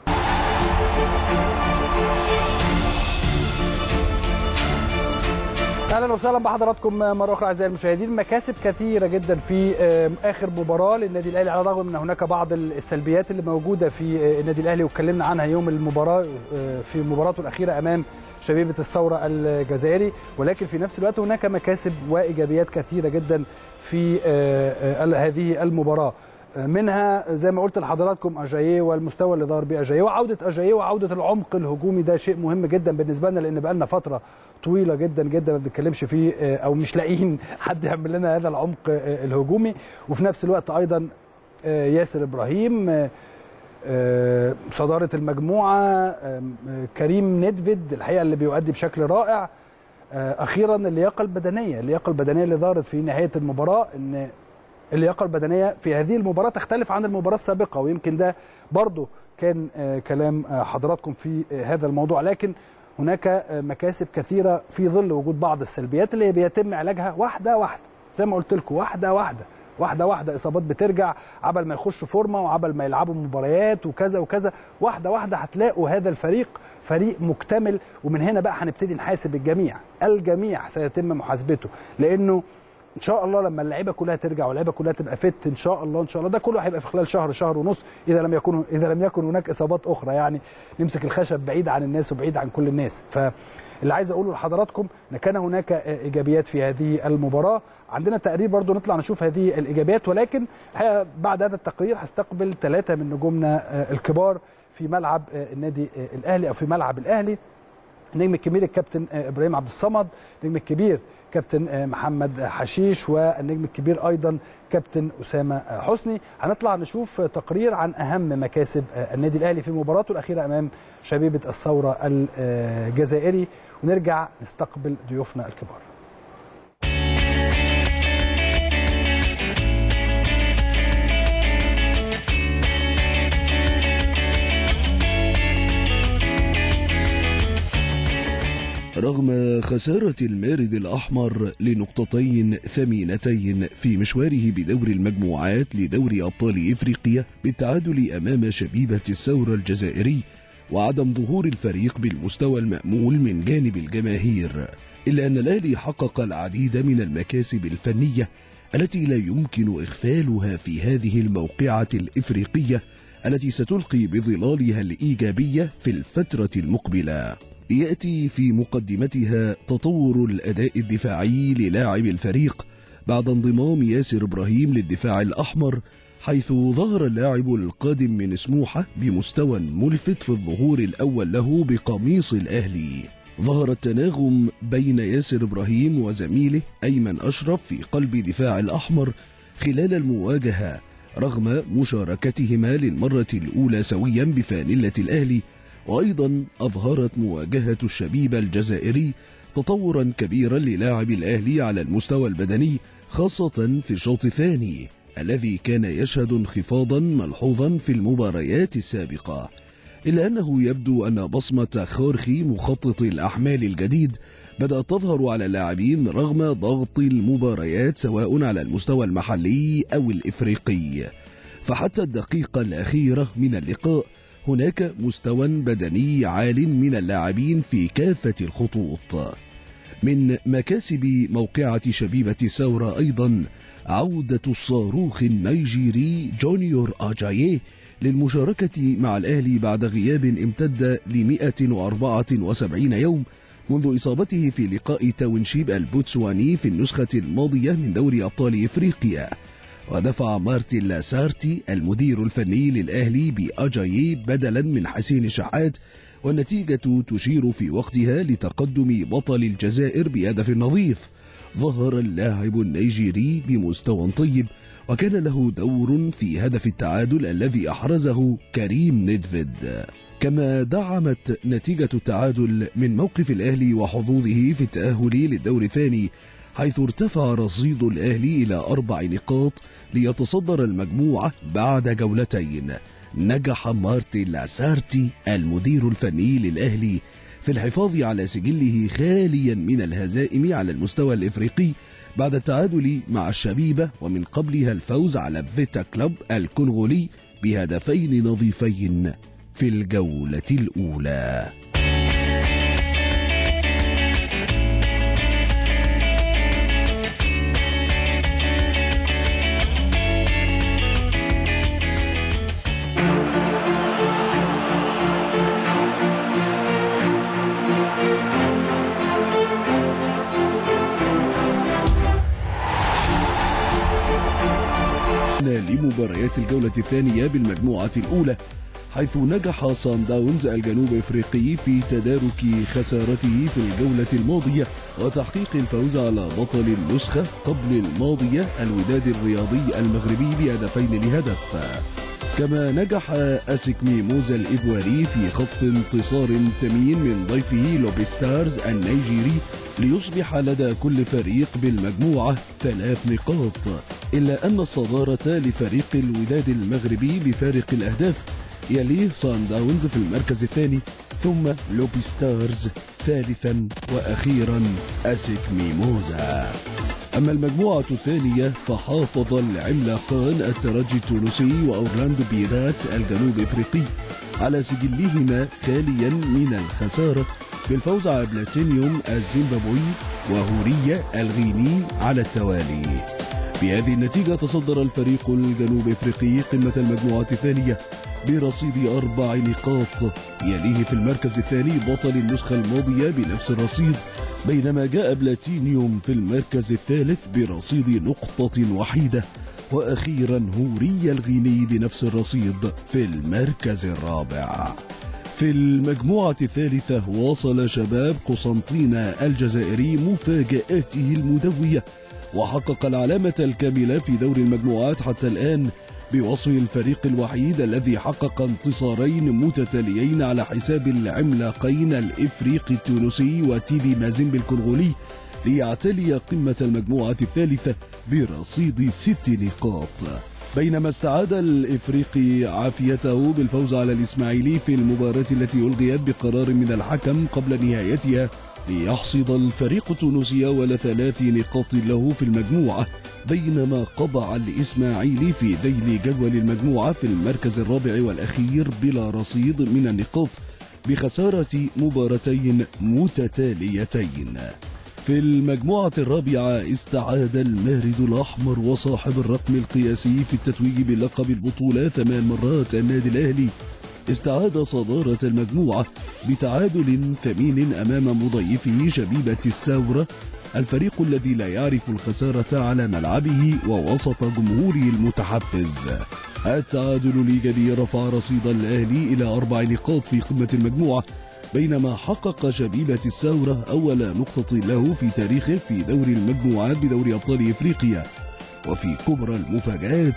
اهلا وسهلا بحضراتكم مره اخرى اعزائي المشاهدين مكاسب كثيره جدا في آه، اخر مباراه للنادي الاهلي على الرغم من هناك بعض السلبيات اللي موجوده في آه، النادي الاهلي واتكلمنا عنها يوم المباراه آه، في مباراته الاخيره امام شبيبه الثوره الجزائري ولكن في نفس الوقت هناك مكاسب وايجابيات كثيره جدا في آه، آه، هذه المباراه منها زي ما قلت لحضراتكم اجاييه والمستوى اللي ظهر بيه اجاييه وعوده اجاييه وعوده العمق الهجومي ده شيء مهم جدا بالنسبه لنا لان بقى لنا فتره طويله جدا جدا ما بنتكلمش فيه آه، او مش لاقيين حد يعمل لنا هذا العمق آه، الهجومي وفي نفس الوقت ايضا آه، ياسر ابراهيم آه، آه، صداره المجموعه آه، آه، كريم ندفيد الحقيقه اللي بيؤدي بشكل رائع آه، اخيرا اللياقه البدنيه اللياقه البدنيه اللي ظهرت في نهايه المباراه ان اللياقه البدنيه في هذه المباراه تختلف عن المباراه السابقه ويمكن ده برضو كان آه، كلام آه، حضراتكم في آه، هذا الموضوع لكن هناك آه، مكاسب كثيره في ظل وجود بعض السلبيات اللي بيتم علاجها واحده واحده زي ما قلت لكم واحده واحده واحده واحده اصابات بترجع عبل ما يخشوا فورمه وعبل ما يلعبوا مباريات وكذا وكذا واحده واحده هتلاقوا هذا الفريق فريق مكتمل ومن هنا بقى هنبتدي نحاسب الجميع الجميع سيتم محاسبته لانه ان شاء الله لما اللعيبه كلها ترجع واللعيبه كلها تبقى فت ان شاء الله ان شاء الله ده كله هيبقى في خلال شهر شهر ونص اذا لم يكن اذا لم يكن هناك اصابات اخرى يعني نمسك الخشب بعيد عن الناس وبعيد عن كل الناس فاللي عايز اقوله لحضراتكم ان كان هناك ايجابيات في هذه المباراه عندنا تقرير برضو نطلع نشوف هذه الايجابيات ولكن الحقيقه بعد هذا التقرير هستقبل ثلاثه من نجومنا الكبار في ملعب النادي الاهلي او في ملعب الاهلي النجم الكبير الكابتن ابراهيم عبد الصمد النجم الكبير كابتن محمد حشيش والنجم الكبير ايضا كابتن اسامه حسني هنطلع نشوف تقرير عن اهم مكاسب النادي الاهلي في مباراته الاخيره امام شبيبه الثوره الجزائري ونرجع نستقبل ضيوفنا الكبار رغم خسارة المارد الأحمر لنقطتين ثمينتين في مشواره بدور المجموعات لدوري أبطال إفريقيا بالتعادل أمام شبيبة الثورة الجزائري وعدم ظهور الفريق بالمستوى المأمول من جانب الجماهير إلا أن الأهلي حقق العديد من المكاسب الفنية التي لا يمكن إغفالها في هذه الموقعة الإفريقية التي ستلقي بظلالها الإيجابية في الفترة المقبلة ياتي في مقدمتها تطور الاداء الدفاعي للاعب الفريق بعد انضمام ياسر ابراهيم للدفاع الاحمر حيث ظهر اللاعب القادم من سموحه بمستوى ملفت في الظهور الاول له بقميص الاهلي ظهر التناغم بين ياسر ابراهيم وزميله ايمن اشرف في قلب دفاع الاحمر خلال المواجهه رغم مشاركتهما للمره الاولى سويا بفانله الاهلي وأيضا أظهرت مواجهة الشبيب الجزائري تطورا كبيرا للاعب الأهلي على المستوى البدني خاصة في الشوط الثاني الذي كان يشهد انخفاضا ملحوظا في المباريات السابقة إلا أنه يبدو أن بصمة خورخي مخطط الأحمال الجديد بدأت تظهر على اللاعبين رغم ضغط المباريات سواء على المستوى المحلي أو الإفريقي فحتى الدقيقة الأخيرة من اللقاء هناك مستوى بدني عال من اللاعبين في كافة الخطوط من مكاسب موقعة شبيبة الثورة أيضا عودة الصاروخ النيجيري جونيور آجاييه للمشاركة مع الأهلي بعد غياب امتد ل 174 يوم منذ إصابته في لقاء تاونشيب البوتسواني في النسخة الماضية من دوري أبطال إفريقيا ودفع مارتن لاسارتي المدير الفني للأهلي بأجايي بدلا من حسين شحات والنتيجة تشير في وقتها لتقدم بطل الجزائر بهدف نظيف ظهر اللاعب النيجيري بمستوى طيب وكان له دور في هدف التعادل الذي أحرزه كريم نيدفيد كما دعمت نتيجة التعادل من موقف الأهلي وحظوظه في التأهل للدور الثاني حيث ارتفع رصيد الأهلي إلى أربع نقاط ليتصدر المجموعة بعد جولتين نجح مارتن لاسارتي المدير الفني للأهلي في الحفاظ على سجله خاليا من الهزائم على المستوى الإفريقي بعد التعادل مع الشبيبة ومن قبلها الفوز على فيتا كلوب الكونغولي بهدفين نظيفين في الجولة الأولى لمباريات الجولة الثانية بالمجموعة الأولى حيث نجح سان داونز الجنوب افريقي في تدارك خسارته في الجولة الماضية وتحقيق الفوز على بطل النسخة قبل الماضية الوداد الرياضي المغربي بهدفين لهدف كما نجح أسك ميموزا الإيفواري في خطف انتصار ثمين من ضيفه لوبستارز النيجيري ليصبح لدى كل فريق بالمجموعة ثلاث نقاط إلا أن الصدارة لفريق الوداد المغربي بفارق الأهداف يليه سان داونز في المركز الثاني ثم لوبي ستارز ثالثا وأخيرا أسك ميموزا أما المجموعة الثانية فحافظ العملاقان الترجي التونسي وأورلاندو بيراتس الجنوب إفريقي على سجلهما خاليا من الخسارة بالفوز على بلاتينيوم الزيمبابوي وهورية الغيني على التوالي بهذه النتيجة تصدر الفريق الجنوب إفريقي قمة المجموعة الثانية برصيد أربع نقاط يليه في المركز الثاني بطل النسخة الماضية بنفس الرصيد بينما جاء بلاتينيوم في المركز الثالث برصيد نقطة وحيدة وأخيرا هورية الغيني بنفس الرصيد في المركز الرابع في المجموعة الثالثة واصل شباب قسنطينة الجزائري مفاجآته المدوية وحقق العلامة الكاملة في دور المجموعات حتى الآن بوصفه الفريق الوحيد الذي حقق انتصارين متتاليين على حساب العملاقين الإفريقي التونسي وتيبي مازيمبي الكونغولي ليعتلي قمة المجموعة الثالثة برصيد ست نقاط بينما استعاد الإفريقي عافيته بالفوز على الإسماعيلي في المباراة التي ألغيت بقرار من الحكم قبل نهايتها ليحصد الفريق التونسي ولا ثلاث نقاط له في المجموعة بينما قبع الإسماعيلي في ذيل جدول المجموعة في المركز الرابع والأخير بلا رصيد من النقاط بخسارة مباراتين متتاليتين في المجموعة الرابعة استعاد المارد الأحمر وصاحب الرقم القياسي في التتويج بلقب البطولة ثمان مرات النادي الأهلي استعاد صدارة المجموعة بتعادل ثمين أمام مضيفه شبيبة الساورة الفريق الذي لا يعرف الخسارة على ملعبه ووسط جمهوره المتحفز التعادل الإيجابي رفع رصيد الأهلي إلى أربع نقاط في قمة المجموعة بينما حقق شبيبة الساورة أول نقطة له في تاريخه في دور المجموعات بدوري أبطال إفريقيا وفي كبرى المفاجآت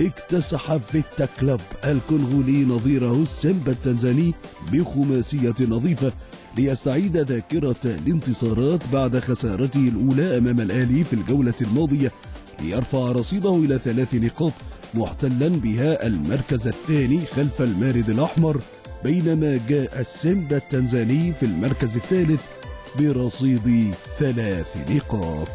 اكتسح فيتا كلوب الكونغولي نظيره السيمبا التنزاني بخماسية نظيفة ليستعيد ذاكرة الانتصارات بعد خسارته الأولى أمام الأهلي في الجولة الماضية ليرفع رصيده إلى ثلاث نقاط محتلا بها المركز الثاني خلف المارد الأحمر بينما جاء السيمبا التنزاني في المركز الثالث برصيد ثلاث نقاط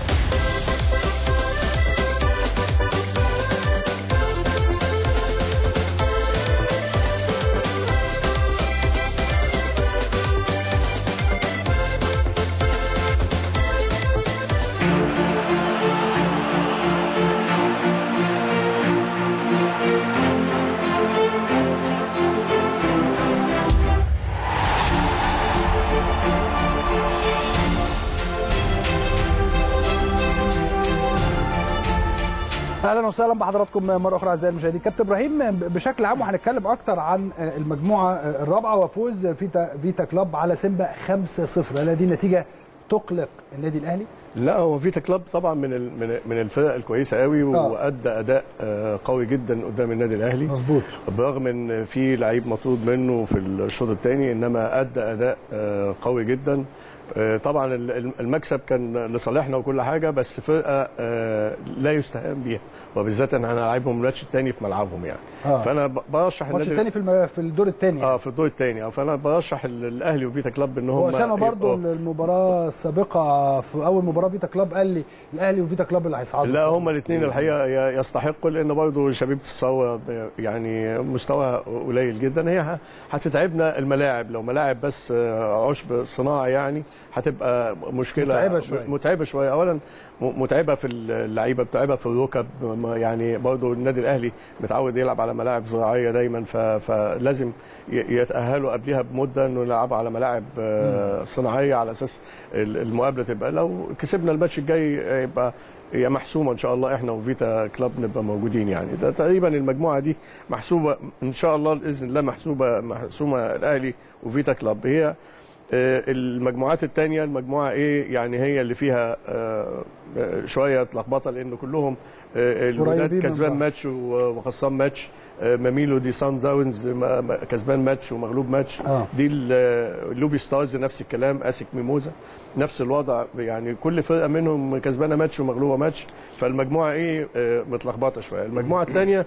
اهلا وسهلا بحضراتكم مره اخرى اعزائي المشاهدين كابتن ابراهيم بشكل عام وهنتكلم اكتر عن المجموعه الرابعه وفوز فيتا فيتا كلوب على سيمبا 5-0 هل دي نتيجه تقلق النادي الاهلي لا هو فيتا كلوب طبعا من ال- من من الفرق الكويسه قوي آه. وادى اداء آه، قوي جدا قدام النادي الاهلي مظبوط برغم ان في لعيب مطرود منه في الشوط الثاني انما ادى اداء آه، قوي جدا آه، طبعا ال- ال- المكسب كان لصالحنا وكل حاجه بس فرقه آه، لا يستهان بيها وبالذات ان احنا هنلعبهم الماتش الثاني في ملعبهم يعني آه. فانا ب- برشح الماتش النادي الثاني في الم- في الدور الثاني اه في الدور الثاني اه فانا برشح ال- الاهلي وفيتا كلوب ان هم هو اسامه برضو يبقوا- المباراه السابقه في اول مباراه فيتا كلوب قال لي الاهلي وفيتا كلوب اللي هيصعدوا لا هما الاثنين الحقيقه ي- يستحقوا لان برضه شبيبه الثوره يعني مستواها قليل جدا هي ه- هتتعبنا الملاعب لو ملاعب بس آه، عشب صناعي يعني هتبقى مشكله متعبة شوية. متعبه شويه اولا م- متعبه في اللعيبه متعبه في الركب ما- يعني برضه النادي الاهلي متعود يلعب على ملاعب زراعيه دايما ف- فلازم ي- يتاهلوا قبلها بمده انه يلعبوا على ملاعب آه، صناعيه على اساس ال- المقابله تبقى لو كسبنا الماتش الجاي يبقى هي محسومه ان شاء الله احنا وفيتا كلاب نبقى موجودين يعني ده تقريبا المجموعه دي محسوبه ان شاء الله باذن الله محسوبه محسومه الاهلي وفيتا كلاب هي آه، المجموعات الثانيه المجموعه ايه يعني هي اللي فيها آه، آه، شويه لخبطه لان كلهم آه، الوداد قريبين من كسبان بعض. ماتش و- وخسران ماتش آه، ماميلو دي سان داونز ما- ما- كسبان ماتش ومغلوب ماتش آه. دي ال- اللوبي ستارز نفس الكلام اسك ميموزا نفس الوضع يعني كل فرقه منهم كسبانه ماتش ومغلوبه ماتش فالمجموعه ايه آه، متلخبطه شويه المجموعه الثانيه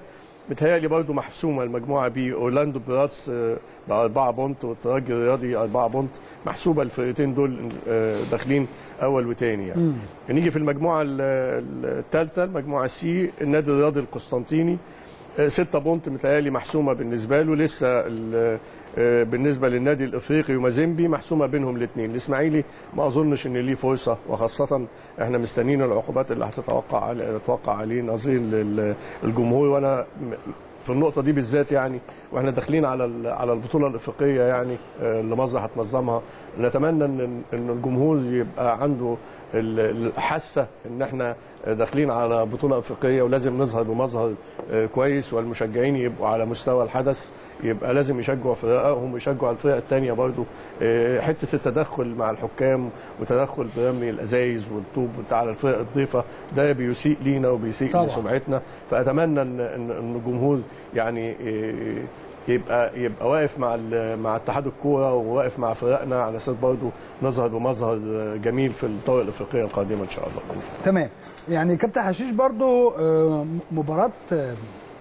متهيألي برضه محسومه المجموعه بي اورلاندو بيراتس آه، باربعه بونت والترجي الرياضي اربعه بونت محسوبه الفرقتين دول آه، داخلين اول وتاني يعني نيجي في المجموعه الثالثه المجموعه سي النادي الرياضي القسطنطيني آه، ستة بونت متهيألي محسومه بالنسبه له لسه ال- آه، بالنسبه للنادي الافريقي ومازيمبي محسومه بينهم الاثنين الاسماعيلي ما اظنش ان ليه فرصه وخاصه احنا مستنيين العقوبات اللي هتتوقع على تتوقع عليه نظير لل- الجمهور وانا م- في النقطه دي بالذات يعني واحنا داخلين على ال- على البطوله الافريقيه يعني آه، اللي مصر هتنظمها نتمنى ان ان الجمهور يبقى عنده ال- الحاسه ان احنا داخلين على بطوله افريقيه ولازم نظهر بمظهر آه، كويس والمشجعين يبقوا على مستوى الحدث يبقى لازم يشجعوا فرقهم ويشجعوا الفرق الثانيه برضو آه، حته التدخل مع الحكام وتدخل برمي الازايز والطوب على الفرق الضيفه ده بيسيء لينا وبيسيء طبعا. لسمعتنا فاتمنى ان ان إن الجمهور يعني آه، يبقى يبقى واقف مع ال- مع اتحاد الكوره وواقف مع فرقنا على اساس برضه نظهر بمظهر آه، جميل في الدوري الافريقيه القادمه ان شاء الله تمام يعني كابتن حشيش برضو آه، مباراة آه،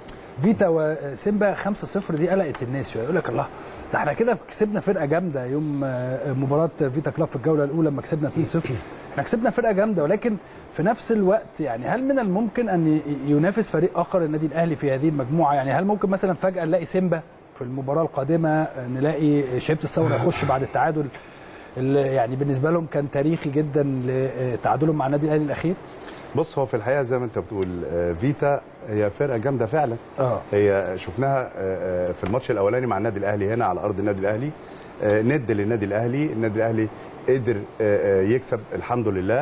فيتا وسيمبا 5-0 دي قلقت الناس شويه يقول لك الله ده احنا كده كسبنا فرقه جامده يوم آه، مباراه فيتا كلاب في الجوله الاولى لما كسبنا 2-0 احنا كسبنا فرقه جامده ولكن في نفس الوقت يعني هل من الممكن ان ي- ينافس فريق اخر النادي الاهلي في هذه المجموعه يعني هل ممكن مثلا فجاه نلاقي سيمبا في المباراه القادمه آه، نلاقي شيبه الثوره يخش بعد التعادل اللي يعني بالنسبه لهم كان تاريخي جدا لتعادلهم مع النادي الاهلي الاخير بص هو في الحقيقه زي ما انت بتقول آه، فيتا هي فرقه جامده فعلا اه هي شفناها آه، آه، في الماتش الاولاني مع النادي الاهلي هنا على ارض النادي الاهلي آه، ند للنادي الاهلي النادي الاهلي قدر آه، آه، يكسب الحمد لله آه،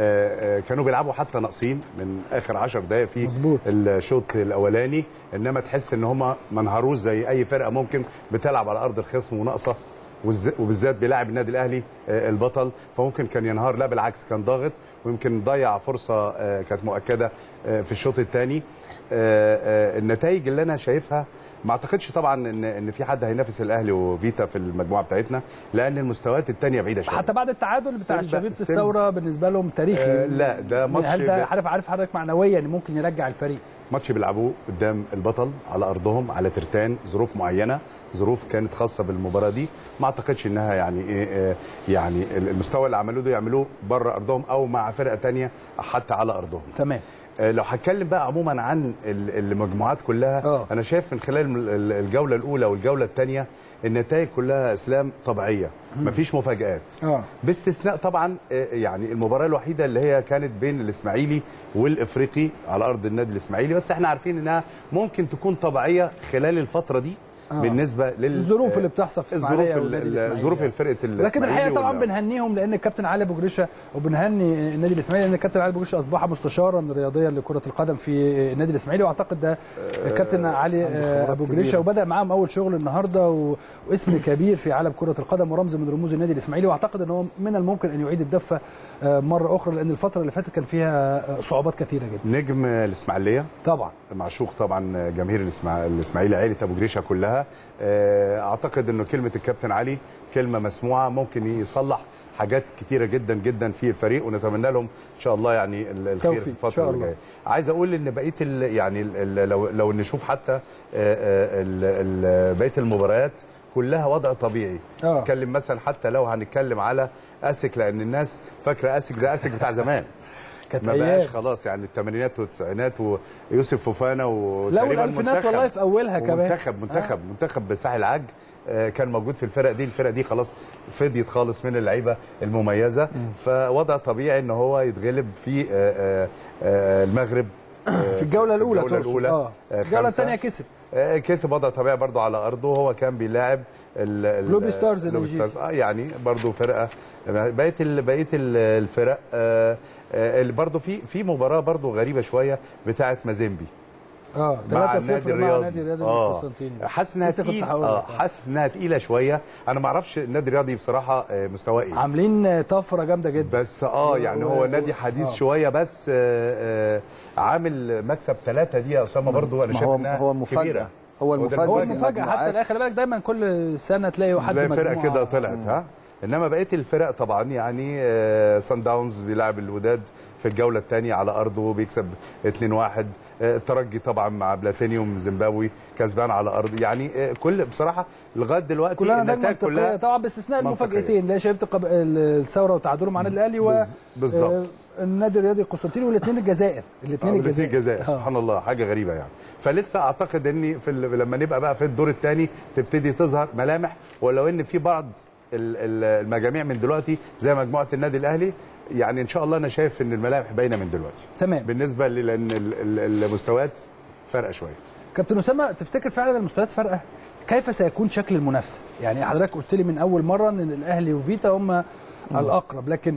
آه، كانوا بيلعبوا حتى ناقصين من اخر 10 دقائق في مظبوط. الشوط الاولاني انما تحس ان هم ما انهاروش زي اي فرقه ممكن بتلعب على ارض الخصم وناقصه والز- وبالذات بيلاعب النادي الاهلي آه، البطل فممكن كان ينهار لا بالعكس كان ضاغط ويمكن ضيع فرصه آه، كانت مؤكده آه، في الشوط الثاني النتائج اللي انا شايفها ما اعتقدش طبعا ان ان في حد هينافس الاهلي وفيتا في المجموعه بتاعتنا لان المستويات الثانيه بعيده شويه حتى بعد التعادل بتاع سيمبا- شبيبه سيمبا- الثوره بالنسبه لهم تاريخي آه، لا، ده ماتش هل ده ب- عارف عارف حضرتك معنويا ممكن يرجع الفريق ماتش بيلعبوه قدام البطل على ارضهم على ترتان ظروف معينه ظروف كانت خاصه بالمباراه دي ما اعتقدش انها يعني إيه إيه يعني المستوى اللي عملوه ده يعملوه بره ارضهم او مع فرقه تانية حتى على ارضهم تمام آه، لو هتكلم بقى عموما عن ال- المجموعات كلها آه. انا شايف من خلال ال- ال- الجوله الاولى والجوله الثانيه النتائج كلها اسلام طبيعيه مفيش مفاجات اه باستثناء طبعا آه، يعني المباراه الوحيده اللي هي كانت بين الاسماعيلي والافريقي على ارض النادي الاسماعيلي بس احنا عارفين انها ممكن تكون طبيعيه خلال الفتره دي آه. بالنسبه لل الظروف اللي بتحصل في الظروف إسماعيلية ال- والنادي ال- الإسماعيلي. ظروف الفرقه الاسماعيلي لكن الحقيقه طبعا وال- بنهنيهم لان الكابتن علي ابو جريشه وبنهني النادي الاسماعيلي لان الكابتن علي ابو جريشه اصبح مستشارا رياضيا لكره القدم في النادي الاسماعيلي واعتقد ده الكابتن علي آه، ابو جريشه وبدا معاهم اول شغل النهارده و... واسم كبير في عالم كره القدم ورمز من رموز النادي الاسماعيلي واعتقد ان هو من الممكن ان يعيد الدفه آه، مره اخرى لان الفتره اللي فاتت كان فيها آه، صعوبات كثيره جدا نجم الاسماعيليه طبعا معشوق طبعا جماهير الإسماع- الاسماعيلي عائله ابو جريشه كلها آه، اعتقد انه كلمه الكابتن علي كلمه مسموعه ممكن يصلح حاجات كتيره جدا جدا في الفريق ونتمنى لهم ان شاء الله يعني ال- الخير توفيق في إن شاء الفتره الله. اللي جايه عايز اقول ان بقيه ال- يعني ال- ال- لو لو نشوف حتى آه، آه، ال- ال- بقيه المباريات كلها وضع طبيعي آه. نتكلم مثلا حتى لو هنتكلم على اسك لان الناس فاكره اسك ده اسك بتاع زمان كانت ما ايام بقاش خلاص يعني الثمانينات والتسعينات ويوسف فوفانا و لا تقريباً والالفينات منتخب. والله في اولها كمان منتخب منتخب منتخب بساحل عج آه، كان موجود في الفرق دي الفرق دي خلاص فضيت خالص من اللعيبه المميزه فوضع طبيعي ان هو يتغلب في آه، آه، آه، المغرب آه، في الجوله الاولى الجوله تقصد. الاولى اه آه، الجوله خمسة. الثانيه كسب آه، كسب وضع طبيعي برضو على ارضه هو كان بيلاعب ال- ال- لوبي ستارز لوبي النيجيري. ستارز اه يعني برضو فرقه بقيه ال- بقيه ال- الفرق آه، آه، اللي برضو في في مباراه برضو غريبه شويه بتاعه مازيمبي اه مع 3-0 النادي مع الرياضي النادي الرياضي اه القسطنطيني حاسس انها لسه كنت تقيل هقول اه لك. حاسس انها تقيله شويه انا ما اعرفش النادي الرياضي بصراحه آه، مستواه ايه عاملين طفره جامده جدا بس اه يعني و- هو و- نادي حديث آه. شويه بس آه، آه، عامل مكسب ثلاثه دي يا اسامه برضو انا ما شايف هو انها هو مفاجأة كبيرة. هو ده المفاجأة هو في المفاجاه حتى المجموعات. الاخر خلي بالك دايما كل سنه تلاقي حد تلاقي فرقه مجموعة. كده طلعت ها انما بقيه الفرق طبعا يعني آه، سان داونز بيلعب الوداد في الجوله الثانيه على ارضه بيكسب 2-1 آه، الترجي طبعا مع بلاتينيوم زيمبابوي كسبان على ارضه يعني آه، كل بصراحه لغايه دلوقتي كلها نتائج النتائج منطقيه كلها طبعا باستثناء منطقية. المفاجاتين اللي هي شبيبه قب- الثوره وتعادله مع النادي الاهلي و بز- بالظبط. آه، النادي الرياضي القسنطيني والاثنين الجزائر الاثنين الاثنين الجزائر الجزائر آه. سبحان الله حاجه غريبه يعني فلسه اعتقد ان في ال- لما نبقى بقى في الدور الثاني تبتدي تظهر ملامح ولو ان في بعض ال- ال- المجاميع من دلوقتي زي مجموعه النادي الاهلي يعني ان شاء الله انا شايف ان الملامح باينه من دلوقتي تمام بالنسبه ل- لان ال- ال- المستويات فارقه شويه كابتن اسامه تفتكر فعلا المستويات فارقه كيف سيكون شكل المنافسه يعني حضرتك قلت لي من اول مره ان الاهلي وفيتا هم الاقرب لكن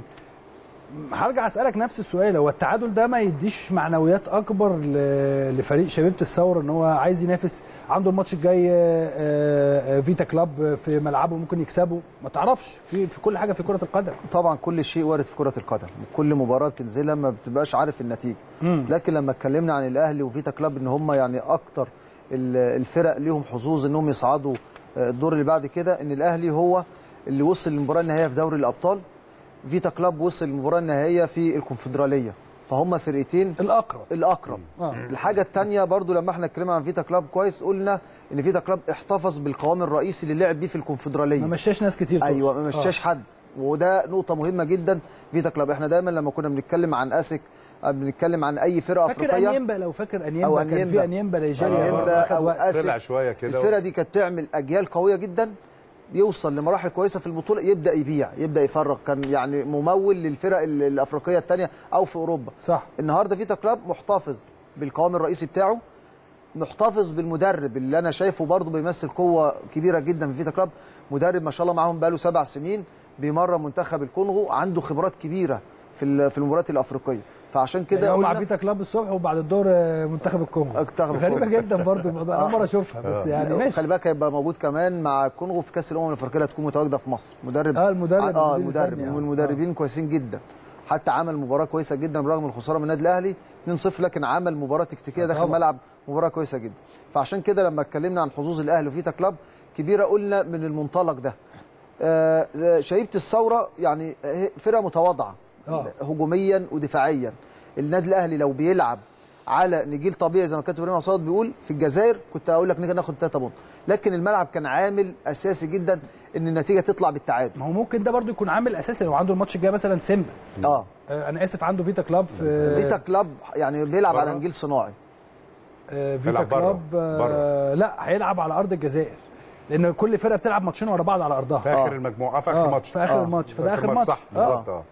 هرجع اسالك نفس السؤال هو التعادل ده ما يديش معنويات اكبر ل- لفريق شبيبه الثوره ان هو عايز ينافس عنده الماتش الجاي آه، آه، فيتا كلاب في ملعبه ممكن يكسبه ما تعرفش في في كل حاجه في كره القدم طبعا كل شيء وارد في كره القدم كل مباراه بتنزلها ما بتبقاش عارف النتيجه لكن لما اتكلمنا عن الاهلي وفيتا كلاب ان هم يعني اكتر ال- الفرق ليهم حظوظ انهم يصعدوا آه، الدور اللي بعد كده ان الاهلي هو اللي وصل للمباراه النهائيه في دوري الابطال فيتا كلاب وصل للمباراه النهائيه في الكونفدراليه فهم فرقتين الاقرب الاقرب آه. الحاجه الثانيه برضو لما احنا اتكلمنا عن فيتا كلاب كويس قلنا ان فيتا كلاب احتفظ بالقوام الرئيسي اللي لعب بيه في الكونفدراليه ما مشاش ناس كتير ايوه تقصد. ما مشاش حد وده نقطه مهمه جدا فيتا كلاب احنا دايما لما كنا بنتكلم عن اسك بنتكلم عن اي فرقه فاكر افريقيه انيمبا لو فاكر انيمبا أو كان في أنيمبا. انيمبا نيجيريا أنيمبا برضه أخد أو وقت. أسك. طلع شويه كده الفرقه دي كانت تعمل اجيال قويه جدا يوصل لمراحل كويسه في البطوله يبدا يبيع يبدا يفرق كان يعني ممول للفرق ال- الافريقيه الثانيه او في اوروبا صح النهارده فيتا كلاب محتفظ بالقوام الرئيسي بتاعه محتفظ بالمدرب اللي انا شايفه برضه بيمثل قوه كبيره جدا في فيتا كلاب مدرب ما شاء الله معاهم بقاله سبع سنين بيمرن منتخب الكونغو عنده خبرات كبيره في ال- في المباريات الافريقيه فعشان كده كده مع قلنا فيتا كلاب الصبح وبعد الدور آه، منتخب الكونغو منتخب غريبه الكونغو. جدا برضه الموضوع انا اول مره اشوفها بس يعني ماشي خلي بالك هيبقى موجود كمان مع الكونغو في كاس الامم الافريقيه اللي هتكون متواجده في مصر مدرب آه، المدرب، اه المدير المدرب الفني، آه. من المدربين كويسين جدا حتى عمل مباراه كويسه جدا برغم الخساره من النادي الاهلي 2-0 لكن عمل مباراه تكتيكيه داخل طبعا. الملعب مباراه كويسه جدا فعشان كده لما اتكلمنا عن حظوظ الاهلي وفيتا كلاب كبيره قلنا من المنطلق ده آه شايبه الثوره يعني هي فرقه متواضعه آه. هجوميا ودفاعيا النادي الاهلي لو بيلعب على نجيل طبيعي زي ما كابتن ابراهيم عصاد بيقول في الجزائر كنت اقول لك نيجي ناخد 3 بونت لكن الملعب كان عامل اساسي جدا ان النتيجه تطلع بالتعادل ما هو ممكن ده برضه يكون عامل اساسي لو عنده الماتش الجاي مثلا سيمبا اه آه، انا اسف عنده فيتا كلاب في فيتا كلاب يعني بيلعب على بره. نجيل صناعي آه، فيتا بيلعب بره. كلاب آه، لا هيلعب على ارض الجزائر لان كل فرقه بتلعب ماتشين ورا بعض على ارضها في اخر المجموعه في اخر آه، ماتش في اخر آه. الماتش فده في اخر ماتش صح آه. بالظبط اه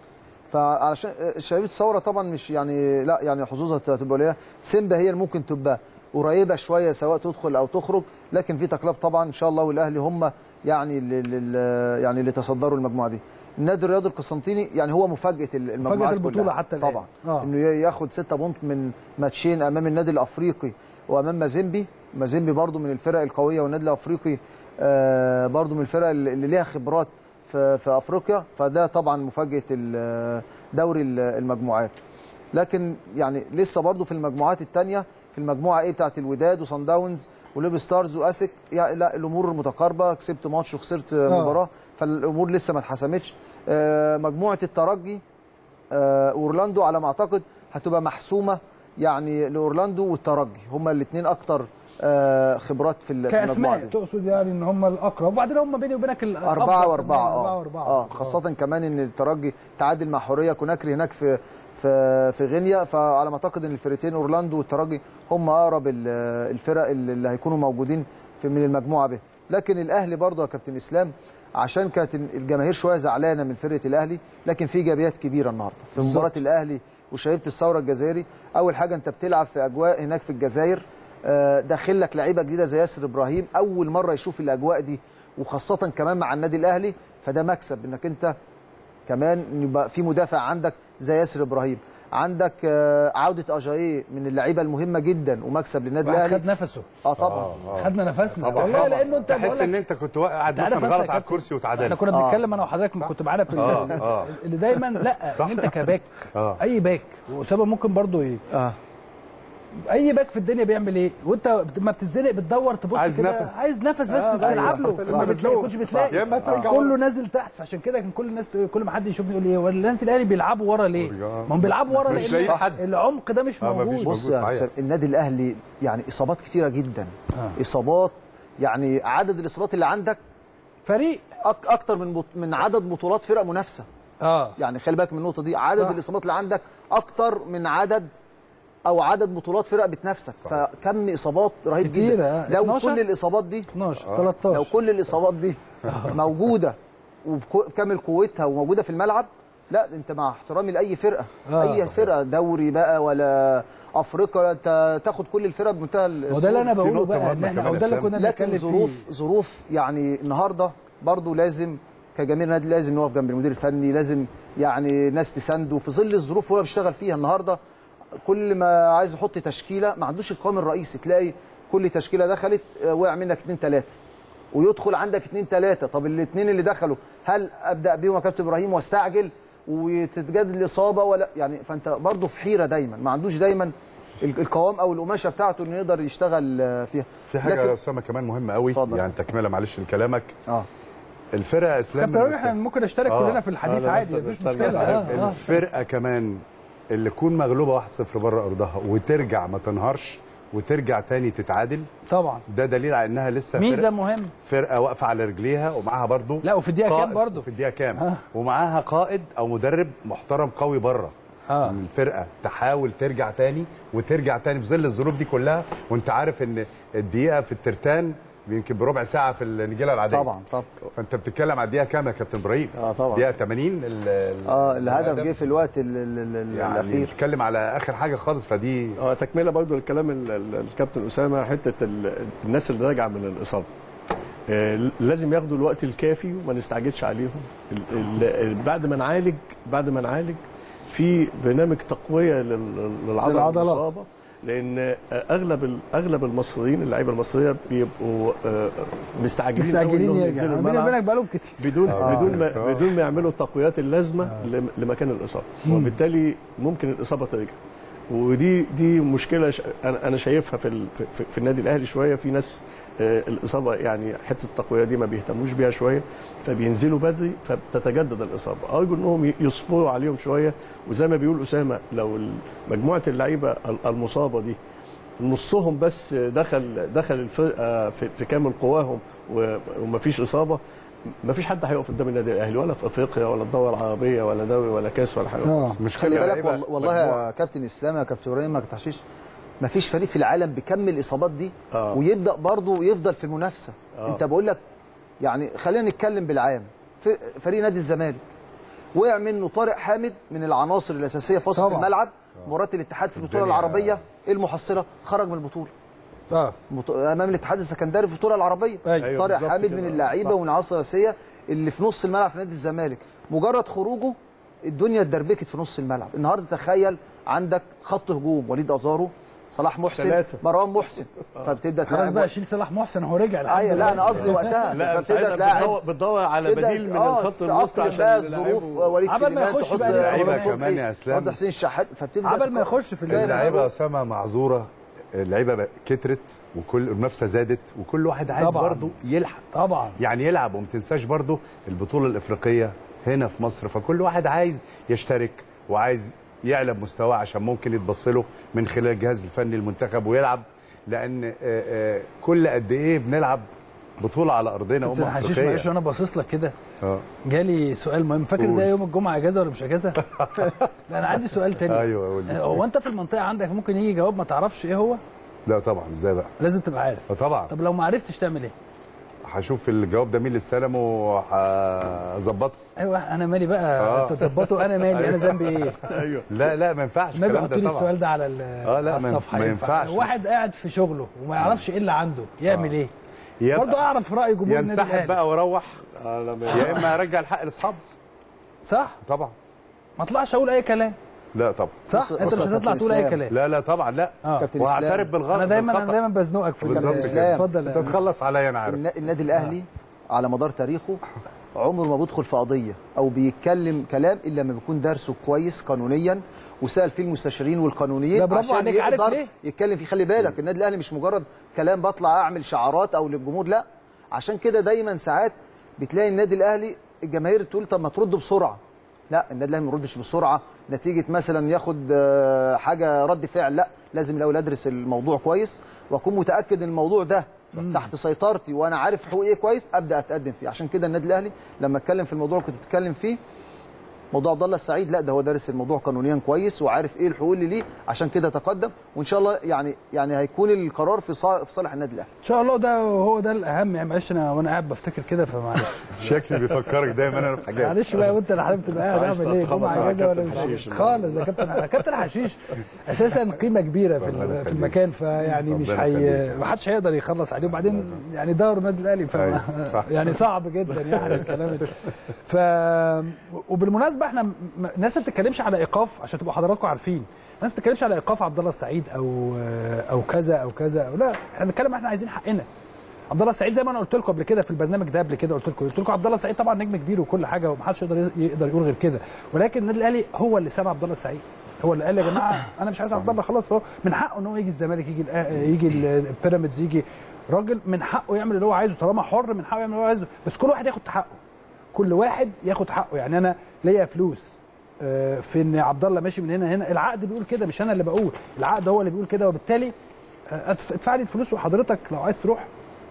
فعلشان شبيبه الثوره طبعا مش يعني لا يعني حظوظها هتبقى قليله سيمبا هي اللي ممكن تبقى قريبه شويه سواء تدخل او تخرج لكن فيتا كلاب طبعا ان شاء الله والاهلي هم يعني اللي اللي يعني اللي تصدروا المجموعه دي النادي الرياضي القسنطيني يعني هو مفاجاه المجموعات البطولة كلها. حتى الآن. طبعا آه. انه ياخد 6 بونت من ماتشين امام النادي الافريقي وامام مازيمبي مازيمبي برضو من الفرق القويه والنادي الافريقي آه برضو من الفرق اللي ليها خبرات في, في افريقيا فده طبعا مفاجاه ال- دوري ال- المجموعات لكن يعني لسه برضو في المجموعات الثانيه في المجموعه ايه بتاعت الوداد وصن داونز وليب ستارز واسك يعني لا الامور متقاربه كسبت ماتش وخسرت آه. مباراه فالامور لسه ما اتحسمتش آه، مجموعه الترجي آه، اورلاندو على ما اعتقد هتبقى محسومه يعني لاورلاندو والترجي هما الاثنين اكتر آه، خبرات في ال- في المجموعه كاسماء دي تقصد يعني ان هم الاقرب وبعدين هم بيني وبينك الأفضل أربعة كمان، وأربعة أربعة اه وأربعة اه خاصة كمان إن الترجي تعادل مع حورية كوناكري هناك في في في غينيا فعلى ما أعتقد إن الفرقتين أورلاندو والترجي هم أقرب ال- الفرق اللي اللي هيكونوا موجودين في من المجموعة ب لكن الأهلي برضه يا كابتن إسلام عشان كانت الجماهير شوية زعلانة من فرقة الأهلي لكن في إيجابيات كبيرة النهاردة في مباراة الأهلي وشايبة الثورة الجزائري أول حاجة أنت بتلعب في أجواء هناك في الجزائر آه، داخل لك لعيبه جديده زي ياسر ابراهيم اول مره يشوف الاجواء دي وخاصه كمان مع النادي الاهلي فده مكسب انك انت كمان إن يبقى في مدافع عندك زي ياسر ابراهيم عندك آه، عوده اجاييه من اللعيبه المهمه جدا ومكسب للنادي واحد الاهلي خد نفسه اه طبعا خدنا نفسنا طبعا والله طبعا. لانه انت تحس بقول ان لك انت كنت قاعد انت عارف مثلا أصلا غلط يا على كابتن، الكرسي احنا وتعادلت كنا آه. بنتكلم انا وحضرتك كنت معانا في ال- آه، آه. اللي دايما لا صح. انت كباك آه. اي باك واسامه ممكن برضو ي- اه اي باك في الدنيا بيعمل ايه وانت ما بتتزنق بتدور تبص عايز كده نفس. عايز نفس بس آه، بتلعب له أيوة. ما بتلاقي كنتش صح. بتلاقي يا إما ترجع كله ورا. نازل تحت فعشان كده كان كل الناس كل ما حد يشوفني يقول ايه ولا النادي الاهلي بيلعبوا ورا ليه؟ ترجع. ما هم بيلعبوا ورا مش لان لاقي حد. العمق ده مش آه، مفيش موجود بص موجود يا صحيح. حسام النادي الاهلي يعني اصابات كتيره جدا اصابات يعني عدد الاصابات اللي عندك فريق أك اكتر من بط... من عدد بطولات فرق منافسه اه يعني خلي بالك من النقطه دي عدد صح. الاصابات اللي عندك اكتر من عدد او عدد بطولات فرق بتنافسك فكم اصابات رهيب كتيرة، جدا آه. لو 12 كل الاصابات دي 12 لو 13 كل الاصابات دي موجوده وبكامل قوتها وموجوده في الملعب لا انت مع احترامي لاي فرقه آه. اي فرقه دوري بقى ولا افريقيا انت تاخد كل الفرق بمنتهى وده اللي انا السهولة. بقوله نقطة بقى ان مهمة احنا كمان او ده اللي يا كنا لكن بنتكلم ظروف فيه. ظروف يعني النهارده برضو لازم كجماهير النادي لازم نقف جنب المدير الفني لازم يعني ناس تسانده في ظل الظروف اللي هو بيشتغل فيها النهارده كل ما عايز يحط تشكيله ما عندوش القوام الرئيسي تلاقي كل تشكيله دخلت آه، وقع منك اثنين ثلاثه ويدخل عندك اثنين ثلاثه طب الاثنين اللي دخلوا هل ابدا بيهم يا كابتن ابراهيم واستعجل وتتجدد الاصابه ولا يعني فانت برضو في حيره دايما ما عندوش دايما ال- القوام او القماشه بتاعته انه يقدر يشتغل آه، فيها في حاجه لكن- يا اسامه كمان مهمه قوي اتفضل. يعني تكمله معلش لكلامك اه الفرقه اسلام كابتن راجل احنا ممكن نشترك آه. كلنا في الحديث أنا عادي لسه مفيش بستنى. مشكله آه، آه. الفرقه كمان اللي تكون مغلوبه 1-0 بره ارضها وترجع ما تنهارش وترجع تاني تتعادل طبعا ده دليل على انها لسه ميزه فرقة, مهمه فرقه واقفه على رجليها ومعاها برضو لا وفي الدقيقه كام قائد برضه في الدقيقه كام آه. ومعاها قائد او مدرب محترم قوي بره آه. ان الفرقه تحاول ترجع تاني وترجع تاني في ظل الظروف دي كلها وانت عارف ان الدقيقه في الترتان يمكن بربع ساعه في النجيله العاديه طبعا طبعا فانت بتتكلم على الدقيقه كام يا كابتن ابراهيم اه طبعا دقيقه 80 ال- ال- اه الهدف جه في الوقت ال- ال- ال- يعني الاخير بتتكلم على اخر حاجه خالص فدي اه تكمله برضو الكلام ال- ال- الكابتن اسامه حته ال- الناس اللي راجعه من الاصابه آه، لازم ياخدوا الوقت الكافي وما نستعجلش عليهم ال- ال- بعد ما نعالج بعد ما نعالج في برنامج تقويه لل- للعضله للعضلات. المصابه لان اغلب ال- اغلب المصريين اللعيبه المصريه بيبقوا آه، مستعجلين قوي مستعجلين انهم يرجع ينزلوا بيني الملعب وبينك بقالهم كتير بدون آه، بدون ما صح. بدون ما يعملوا التقويات اللازمه لم- لمكان الاصابه وبالتالي ممكن الاصابه ترجع ودي دي مشكله ش... انا انا شايفها في ال... في, في النادي الاهلي شويه في ناس آه، الاصابه يعني حته التقويه دي ما بيهتموش بيها شويه فبينزلوا بدري فبتتجدد الاصابه ارجو انهم ي- يصبروا عليهم شويه وزي ما بيقول اسامه لو ال- مجموعه اللعيبه ال- المصابه دي نصهم بس دخل دخل الفرقه في, في كامل قواهم و- ومفيش اصابه مفيش حد هيقف قدام النادي الاهلي ولا في افريقيا ولا الدوله العربيه ولا دوري ولا كاس ولا حاجه اه مش خلي بالك لعيبة والله, والله مجموعة. يا كابتن اسلام يا كابتن ابراهيم ما تحشيش ما فيش فريق في العالم بيكمل الاصابات دي آه. ويبدا برضه يفضل في المنافسه آه. انت بقول لك يعني خلينا نتكلم بالعام ف- فريق نادي الزمالك وقع منه طارق حامد من العناصر الاساسيه في وسط طبعا. الملعب مباراه الاتحاد في البطوله الدنيا- العربيه ايه المحصله خرج من البطوله اه بط- امام الاتحاد السكندري في البطوله العربيه أيوة. أيوة طارق بالظبط حامد كده. من اللعيبه صح. ومن العناصر الاساسيه اللي في نص الملعب في نادي الزمالك مجرد خروجه الدنيا اتدربكت في نص الملعب النهارده تخيل عندك خط هجوم وليد ازارو صلاح محسن ثلاثة. مروان محسن فبتبدا خلاص تلاعب بقى شيل صلاح محسن هو رجع الحمد ايوه لا لله. انا قصدي وقتها لا فبتبدا ساعتها تلاعب بتدور, بتدور على تبدأ- بديل من آه، الخط الوسط تأقلم عشان بقى يلعبوا. الظروف وليد عبل ما سليمان يخش تحط بقى لسه رمضان لعيبة صبحي، كمان يا إسلام. تحط حسين الشحات فبتبدا عبل ما يخش في ال- اللعيبه يا اسامه معذوره اللعيبه بقى كترت وكل المنافسه زادت وكل واحد عايز طبعاً. برضه يلحق طبعا يعني يلعب وما تنساش برضه البطوله الافريقيه هنا في مصر فكل واحد عايز يشترك وعايز يعلى بمستواه عشان ممكن يتبص له من خلال الجهاز الفني المنتخب ويلعب لان آه، آه، كل قد ايه بنلعب بطوله على ارضنا انت امم حشيش افريقيه معلش وانا باصص لك كده اه جالي سؤال مهم فاكر قول. زي يوم الجمعه اجازه ولا مش اجازه؟ لا انا عندي سؤال تاني ايوه قول لي. هو انت في المنطقه عندك ممكن يجي جواب ما تعرفش ايه هو؟ لا طبعا ازاي بقى لازم تبقى عارف آه، طبعا طب لو ما عرفتش تعمل ايه؟ هشوف الجواب ده مين اللي استلمه وهظبطه ايوه انا مالي بقى آه. انت تظبطه انا مالي انا ذنبي ايه؟ ايوه لا لا ما ينفعش ما الكلام بيحط لي ده السؤال طبعا ده على ال- آه، لا، على ما- الصفحه ما ينفع. ينفعش. واحد قاعد في شغله وما يعرفش ايه اللي عنده يعمل ايه؟ يبقى برضه اعرف راي جمهور النادي ينسحب الاهلي بقى واروح آه، لا، ما- يا اما ارجع الحق لاصحابه صح؟ طبعا ما اطلعش اقول اي كلام لا طبعا صح؟ بص- انت بص مش يا هتطلع كابتن تقول اي إسلام. كلام لا لا طبعا لا اه كابتن وهعترف إسلام. بالغلط انا دايما انا بالخطأ. دايما بزنقك في بالظبط ال- كده. اتفضل يا انت تخلص عليا انا عارف النا- النادي الاهلي على مدار تاريخه عمره ما بيدخل في قضيه او بيتكلم كلام الا لما بيكون دارسه كويس قانونيا وسال فيه المستشارين والقانونيين لا، برافو عليك. عارف يقدر ليه؟ يتكلم فيه خلي بالك النادي الاهلي مش مجرد كلام بطلع اعمل شعارات او للجمهور لا عشان كده دايما ساعات بتلاقي النادي الاهلي الجماهير تقول طب ما ترد بسرعه لا النادي الاهلي ما يردش بسرعه نتيجه مثلا ياخد آه، حاجه رد فعل لا لازم الاول ادرس الموضوع كويس واكون متاكد ان الموضوع ده تحت سيطرتي وانا عارف حقوقي ايه كويس ابدا اتقدم فيه عشان كده النادي الاهلي لما اتكلم في الموضوع اللي كنت بتتكلم فيه موضوع عبد الله السعيد لا ده هو دارس الموضوع قانونيا كويس وعارف ايه الحقوق اللي ليه عشان كده تقدم وان شاء الله يعني يعني هيكون القرار في صا- في صالح النادي الاهلي ان شاء الله ده هو ده الاهم يعني معلش انا وانا قاعد بفتكر كده فمعلش شكلي بيفكرك دايما انا بحاجات معلش بقى وانت اللي حضرتك تبقى قاعد عايز اعمل ايه تخلص جمعه على اجازه ولا كابتن مش حشيش. خالص يا كابتن كابتن حشيش اساسا قيمه كبيره في ربنا ال- في يخليك. المكان فيعني مش ربنا هي يخليك. ما حدش هيقدر يخلص عليه وبعدين يعني دار النادي الاهلي ف أيوة، صح. يعني صعب جدا يعني الكلام ده ف وبالمناسبه احنا م- الناس ما بتتكلمش على ايقاف عشان تبقوا حضراتكم عارفين الناس ما بتتكلمش على ايقاف عبد الله السعيد او او كذا او كذا أو لا احنا بنتكلم احنا عايزين حقنا عبد الله السعيد زي ما انا قلت لكم قبل كده في البرنامج ده قبل كده قلت لكم قلت لكم عبد الله السعيد طبعا نجم كبير وكل حاجه ومحدش يقدر يقدر يقول غير كده ولكن النادي الاهلي هو اللي ساب عبد الله السعيد هو اللي قال يا جماعه انا مش عايز عبد الله خلاص فهو من حقه ان هو يجي الزمالك يجي الأه- يجي البيراميدز يجي راجل من حقه يعمل اللي هو عايزه طالما حر من حقه يعمل اللي هو عايزه بس كل واحد ياخد حقه كل واحد ياخد حقه يعني انا ليا فلوس آه، في ان عبد الله ماشي من هنا هنا العقد بيقول كده مش انا اللي بقول العقد هو اللي بيقول كده وبالتالي آه، أدف- ادفع لي الفلوس وحضرتك لو عايز تروح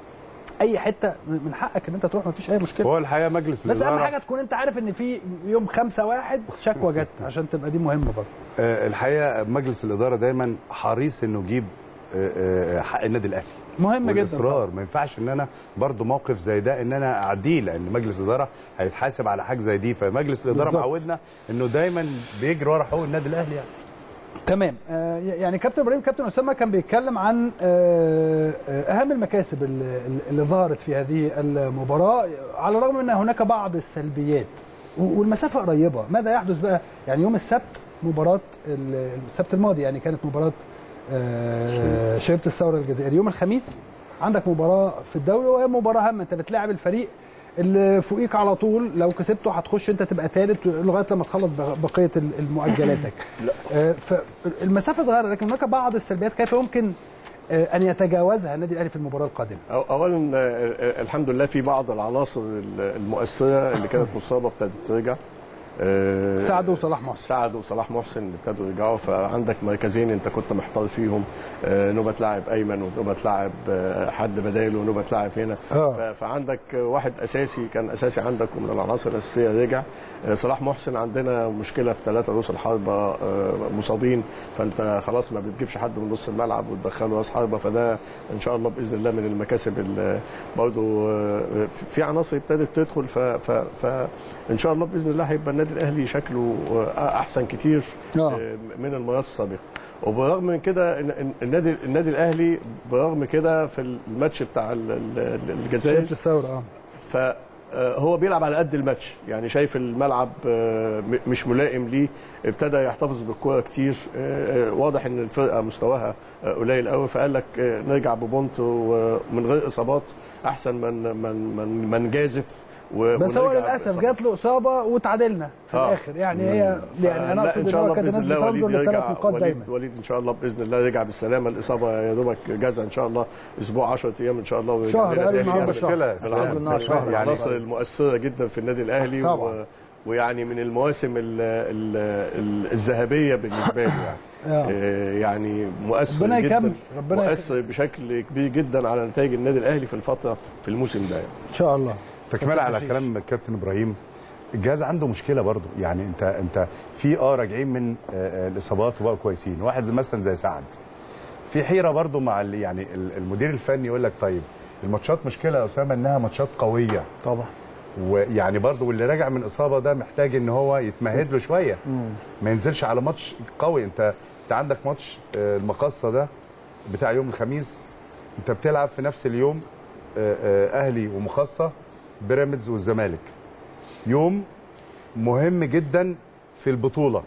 اي حته من حقك ان انت تروح مفيش اي مشكله هو الحقيقه مجلس بس اهم الإدارة حاجه تكون انت عارف ان في يوم خمسة واحد شكوى جت عشان تبقى دي مهمه برضه آه، الحقيقه مجلس الاداره دايما حريص انه يجيب آه، آه، حق النادي الاهلي مهم جدا والاصرار ما ينفعش ان انا برضو موقف زي ده ان انا اعديه لان مجلس الاداره هيتحاسب على حاجه زي دي فمجلس الاداره بالظبط. معودنا انه دايما بيجري ورا حقوق النادي الاهلي يعني تمام آه يعني كابتن ابراهيم كابتن اسامه كان بيتكلم عن آه آه، اهم المكاسب اللي, اللي ظهرت في هذه المباراه على الرغم من ان هناك بعض السلبيات و- والمسافه قريبه ماذا يحدث بقى يعني يوم السبت مباراه ال- السبت الماضي يعني كانت مباراه آه شبيبه الثوره الجزائري يوم الخميس عندك مباراه في الدوري وهي مباراه هامه انت بتلاعب الفريق اللي فوقيك على طول لو كسبته هتخش انت تبقى ثالث لغايه لما تخلص بق- بقيه ال- المؤجلاتك آه، فالمسافه صغيره لكن هناك بعض السلبيات كيف يمكن آه، ان يتجاوزها النادي الاهلي في المباراه القادمه أو- اولا آه، آه، الحمد لله في بعض العناصر المؤثره اللي كانت مصابه ابتدت ترجع آه، سعد وصلاح محسن. سعد وصلاح محسن اللي ابتدوا يرجعوا فعندك مركزين انت كنت محتار فيهم آه، نوبه لاعب ايمن ونوبه لاعب آه، حد بداله ونوبه لاعب هنا آه. ف- فعندك واحد اساسي كان اساسي عندك ومن العناصر الاساسيه رجع آه، صلاح محسن عندنا مشكله في ثلاثه رؤوس الحربه آه، مصابين فانت خلاص ما بتجيبش حد من نص الملعب وتدخله راس حربه فده ان شاء الله باذن الله من المكاسب ال- برضو آه، في عناصر ابتدت تدخل ف- ف- فان شاء الله باذن الله هيبقى النادي الاهلي شكله آه، احسن كتير آه. آه، من المرات السابقه وبرغم من كده إن- إن- النادي النادي الاهلي برغم كده في الماتش بتاع ال- ال- الجزائر شبيبه الثوره اه فهو بيلعب على قد الماتش يعني شايف الملعب آه، م- مش ملائم ليه ابتدى يحتفظ بالكوره كتير آه، آه، واضح ان الفرقه مستواها آه، قليل قوي فقال لك آه، نرجع ببونت ومن غير اصابات احسن من من من من جازف و- بس هو ونرجع للاسف بإصابات. جات له اصابه وتعادلنا في آه. الاخر يعني هي يعني انا لا، اقصد ان ان شاء هو الله كانت باذن الناس الله بتنظر وليد لثلاث يرجع نقاط وليد دايما وليد ان شاء الله باذن الله يرجع بالسلامه الاصابه يا دوبك جاهزه ان شاء الله اسبوع 10 ايام ان شاء الله ويرجع شهر، لنا قالوا تاني. النهارده يعني شهر. مشكله من اسلام النهار شهر. يعني يعني العناصر المؤثره جدا في النادي الاهلي طبعا. و... ويعني من المواسم ال... ال... ال... الذهبيه بالنسبه له يعني آه. آه، يعني مؤثر ربنا جدا يكمل، ربنا مؤثر بشكل كبير جدا على نتائج النادي الاهلي في الفتره في الموسم ده يعني. ان شاء الله تكمله على حشيش. كلام الكابتن ابراهيم الجهاز عنده مشكله برضو يعني انت انت في اه راجعين من آه، آه، الاصابات وبقوا كويسين واحد زي مثلا زي سعد في حيره برضو مع ال- يعني ال- المدير الفني يقول لك طيب الماتشات مشكله يا اسامه انها ماتشات قويه طبعا ويعني برضو واللي راجع من اصابه ده محتاج ان هو يتمهد له شويه ما ينزلش على ماتش قوي انت انت عندك ماتش آه، المقصه ده بتاع يوم الخميس انت بتلعب في نفس اليوم آه، آه، اهلي ومقصه بيراميدز والزمالك يوم مهم جدا في البطوله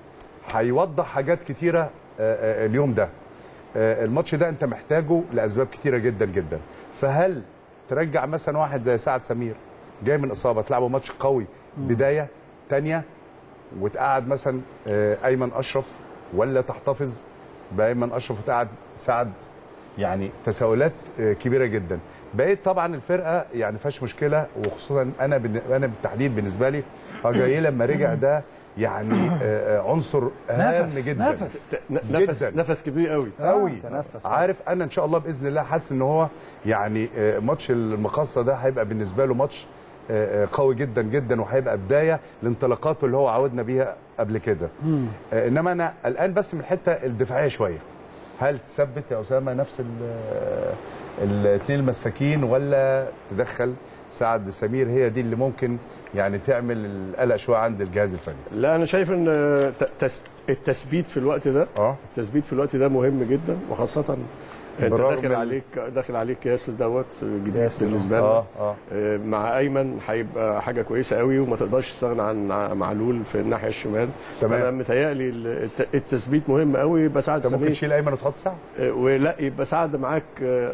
هيوضح حاجات كتيره آه، آه، اليوم ده آه، الماتش ده انت محتاجه لاسباب كتيره جدا جدا فهل ترجع مثلا واحد زي سعد سمير جاي من اصابه تلعبوا ماتش قوي بدايه تانية وتقعد مثلا آه، ايمن اشرف ولا تحتفظ بايمن اشرف وتقعد سعد يعني تساؤلات آه، كبيره جدا بقيت طبعا الفرقه يعني فيهاش مشكله وخصوصا انا بن- انا بالتحديد بالنسبه لي اجاييه لما رجع ده يعني آه، آه، عنصر هام نفس جدا نفس نفس جداً. نفس كبير قوي قوي تنفس. عارف انا ان شاء الله باذن الله حاسس ان هو يعني آه، ماتش المقصه ده هيبقى بالنسبه له ماتش آه، آه، قوي جدا جدا وهيبقى بدايه لانطلاقاته اللي هو عودنا بيها قبل كده آه، انما انا قلقان بس من الحته الدفاعيه شويه هل تثبت يا اسامه نفس الاثنين المساكين ولا تدخل سعد سمير هي دي اللي ممكن يعني تعمل القلق شويه عند الجهاز الفني لا انا شايف ان ت- تس- التثبيت في الوقت ده اه التثبيت في الوقت ده مهم جدا وخاصه انت بالرغم داخل من- عليك داخل عليك ياسر دوت جديد ياسر، بالنسبه لنا اه اه آه، مع ايمن هيبقى حاجه كويسه قوي وما تقدرش تستغنى عن ع- معلول في الناحيه الشمال تمام. انا متهيألي الت- التثبيت مهم قوي يبقى سعد انت ممكن سمير تشيل ايمن وتحط سعد آه، ولا يبقى سعد معاك آه،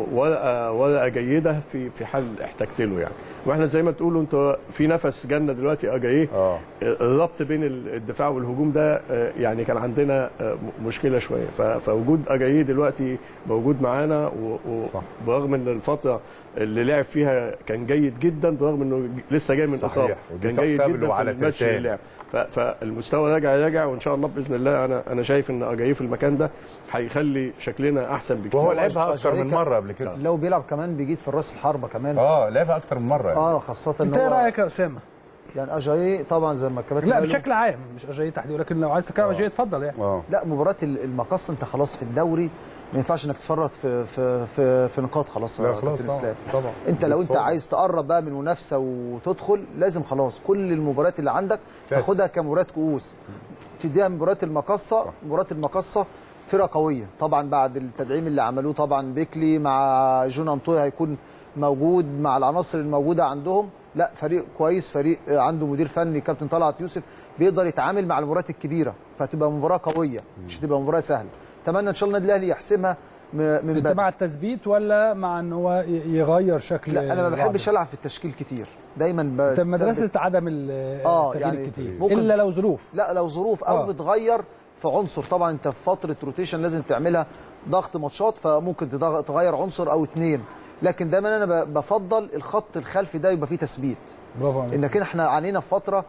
ورقه ورقه جيده في في حال احتجت له يعني واحنا زي ما تقولوا انتوا في نفس جالنا دلوقتي اجاييه اه الربط بين الدفاع والهجوم ده آه، يعني كان عندنا آه، م- مشكله شويه ف- فوجود اجاييه دلوقتي موجود معانا و- و- صح. برغم ان الفتره اللي لعب فيها كان جيد جدا برغم انه ج- لسه جاي من صحيح. اصابه ودي كان جيد تحسب له جدا في على الماتش ترتان. اللي لعب ف- فالمستوى راجع راجع وان شاء الله باذن الله انا انا شايف ان اجاييه في المكان ده هيخلي شكلنا احسن بكتير وهو لعبها اكتر من شريكة. مره قبل كده لو بيلعب كمان بيجيد في الراس الحربه كمان اه لعبها اكتر من مره يعني. اه خاصه ان انت ايه هو رايك يا اسامه؟ يعني اجاي طبعا زي ما الكباتن لا قالوا، بشكل عام مش اجاي تحديد ولكن لو عايز تتكلم عن اجاي اتفضل يعني اه لا مباراه ال- المقص انت خلاص في الدوري ما ينفعش انك تفرط في في في, في نقاط خلاص لا يا خلاص كابتن طبعا اسلام طبعا انت لو انت بالصوت. عايز تقرب بقى من منافسه وتدخل لازم خلاص كل المباريات اللي عندك كاس. تاخدها كمباريات كؤوس تديها مباراه المقصه مباراه المقصه فرقه قويه طبعا بعد التدعيم اللي عملوه طبعا بيكلي مع جون انطوي هيكون موجود مع العناصر الموجوده عندهم لا فريق كويس فريق عنده مدير فني كابتن طلعت يوسف بيقدر يتعامل مع المباريات الكبيره فتبقى مباراه قويه مش هتبقى مباراه سهله اتمنى ان شاء الله النادي الاهلي يحسمها م- من انت بدري مع التثبيت ولا مع ان هو ي- يغير شكل لا انا ما بعض؟ بحبش العب في التشكيل كتير دايما انت بثبت- مدرسه عدم ال- آه، التغيير يعني الكتير ممكن- الا لو ظروف لا لو ظروف او آه. آه. بتغير في عنصر طبعا انت في فتره روتيشن لازم تعملها ضغط ماتشات فممكن تضغ- تغير عنصر او اتنين لكن دايما انا ب- بفضل الخط الخلفي ده يبقى فيه تثبيت برافو عليك انك احنا عانينا في فتره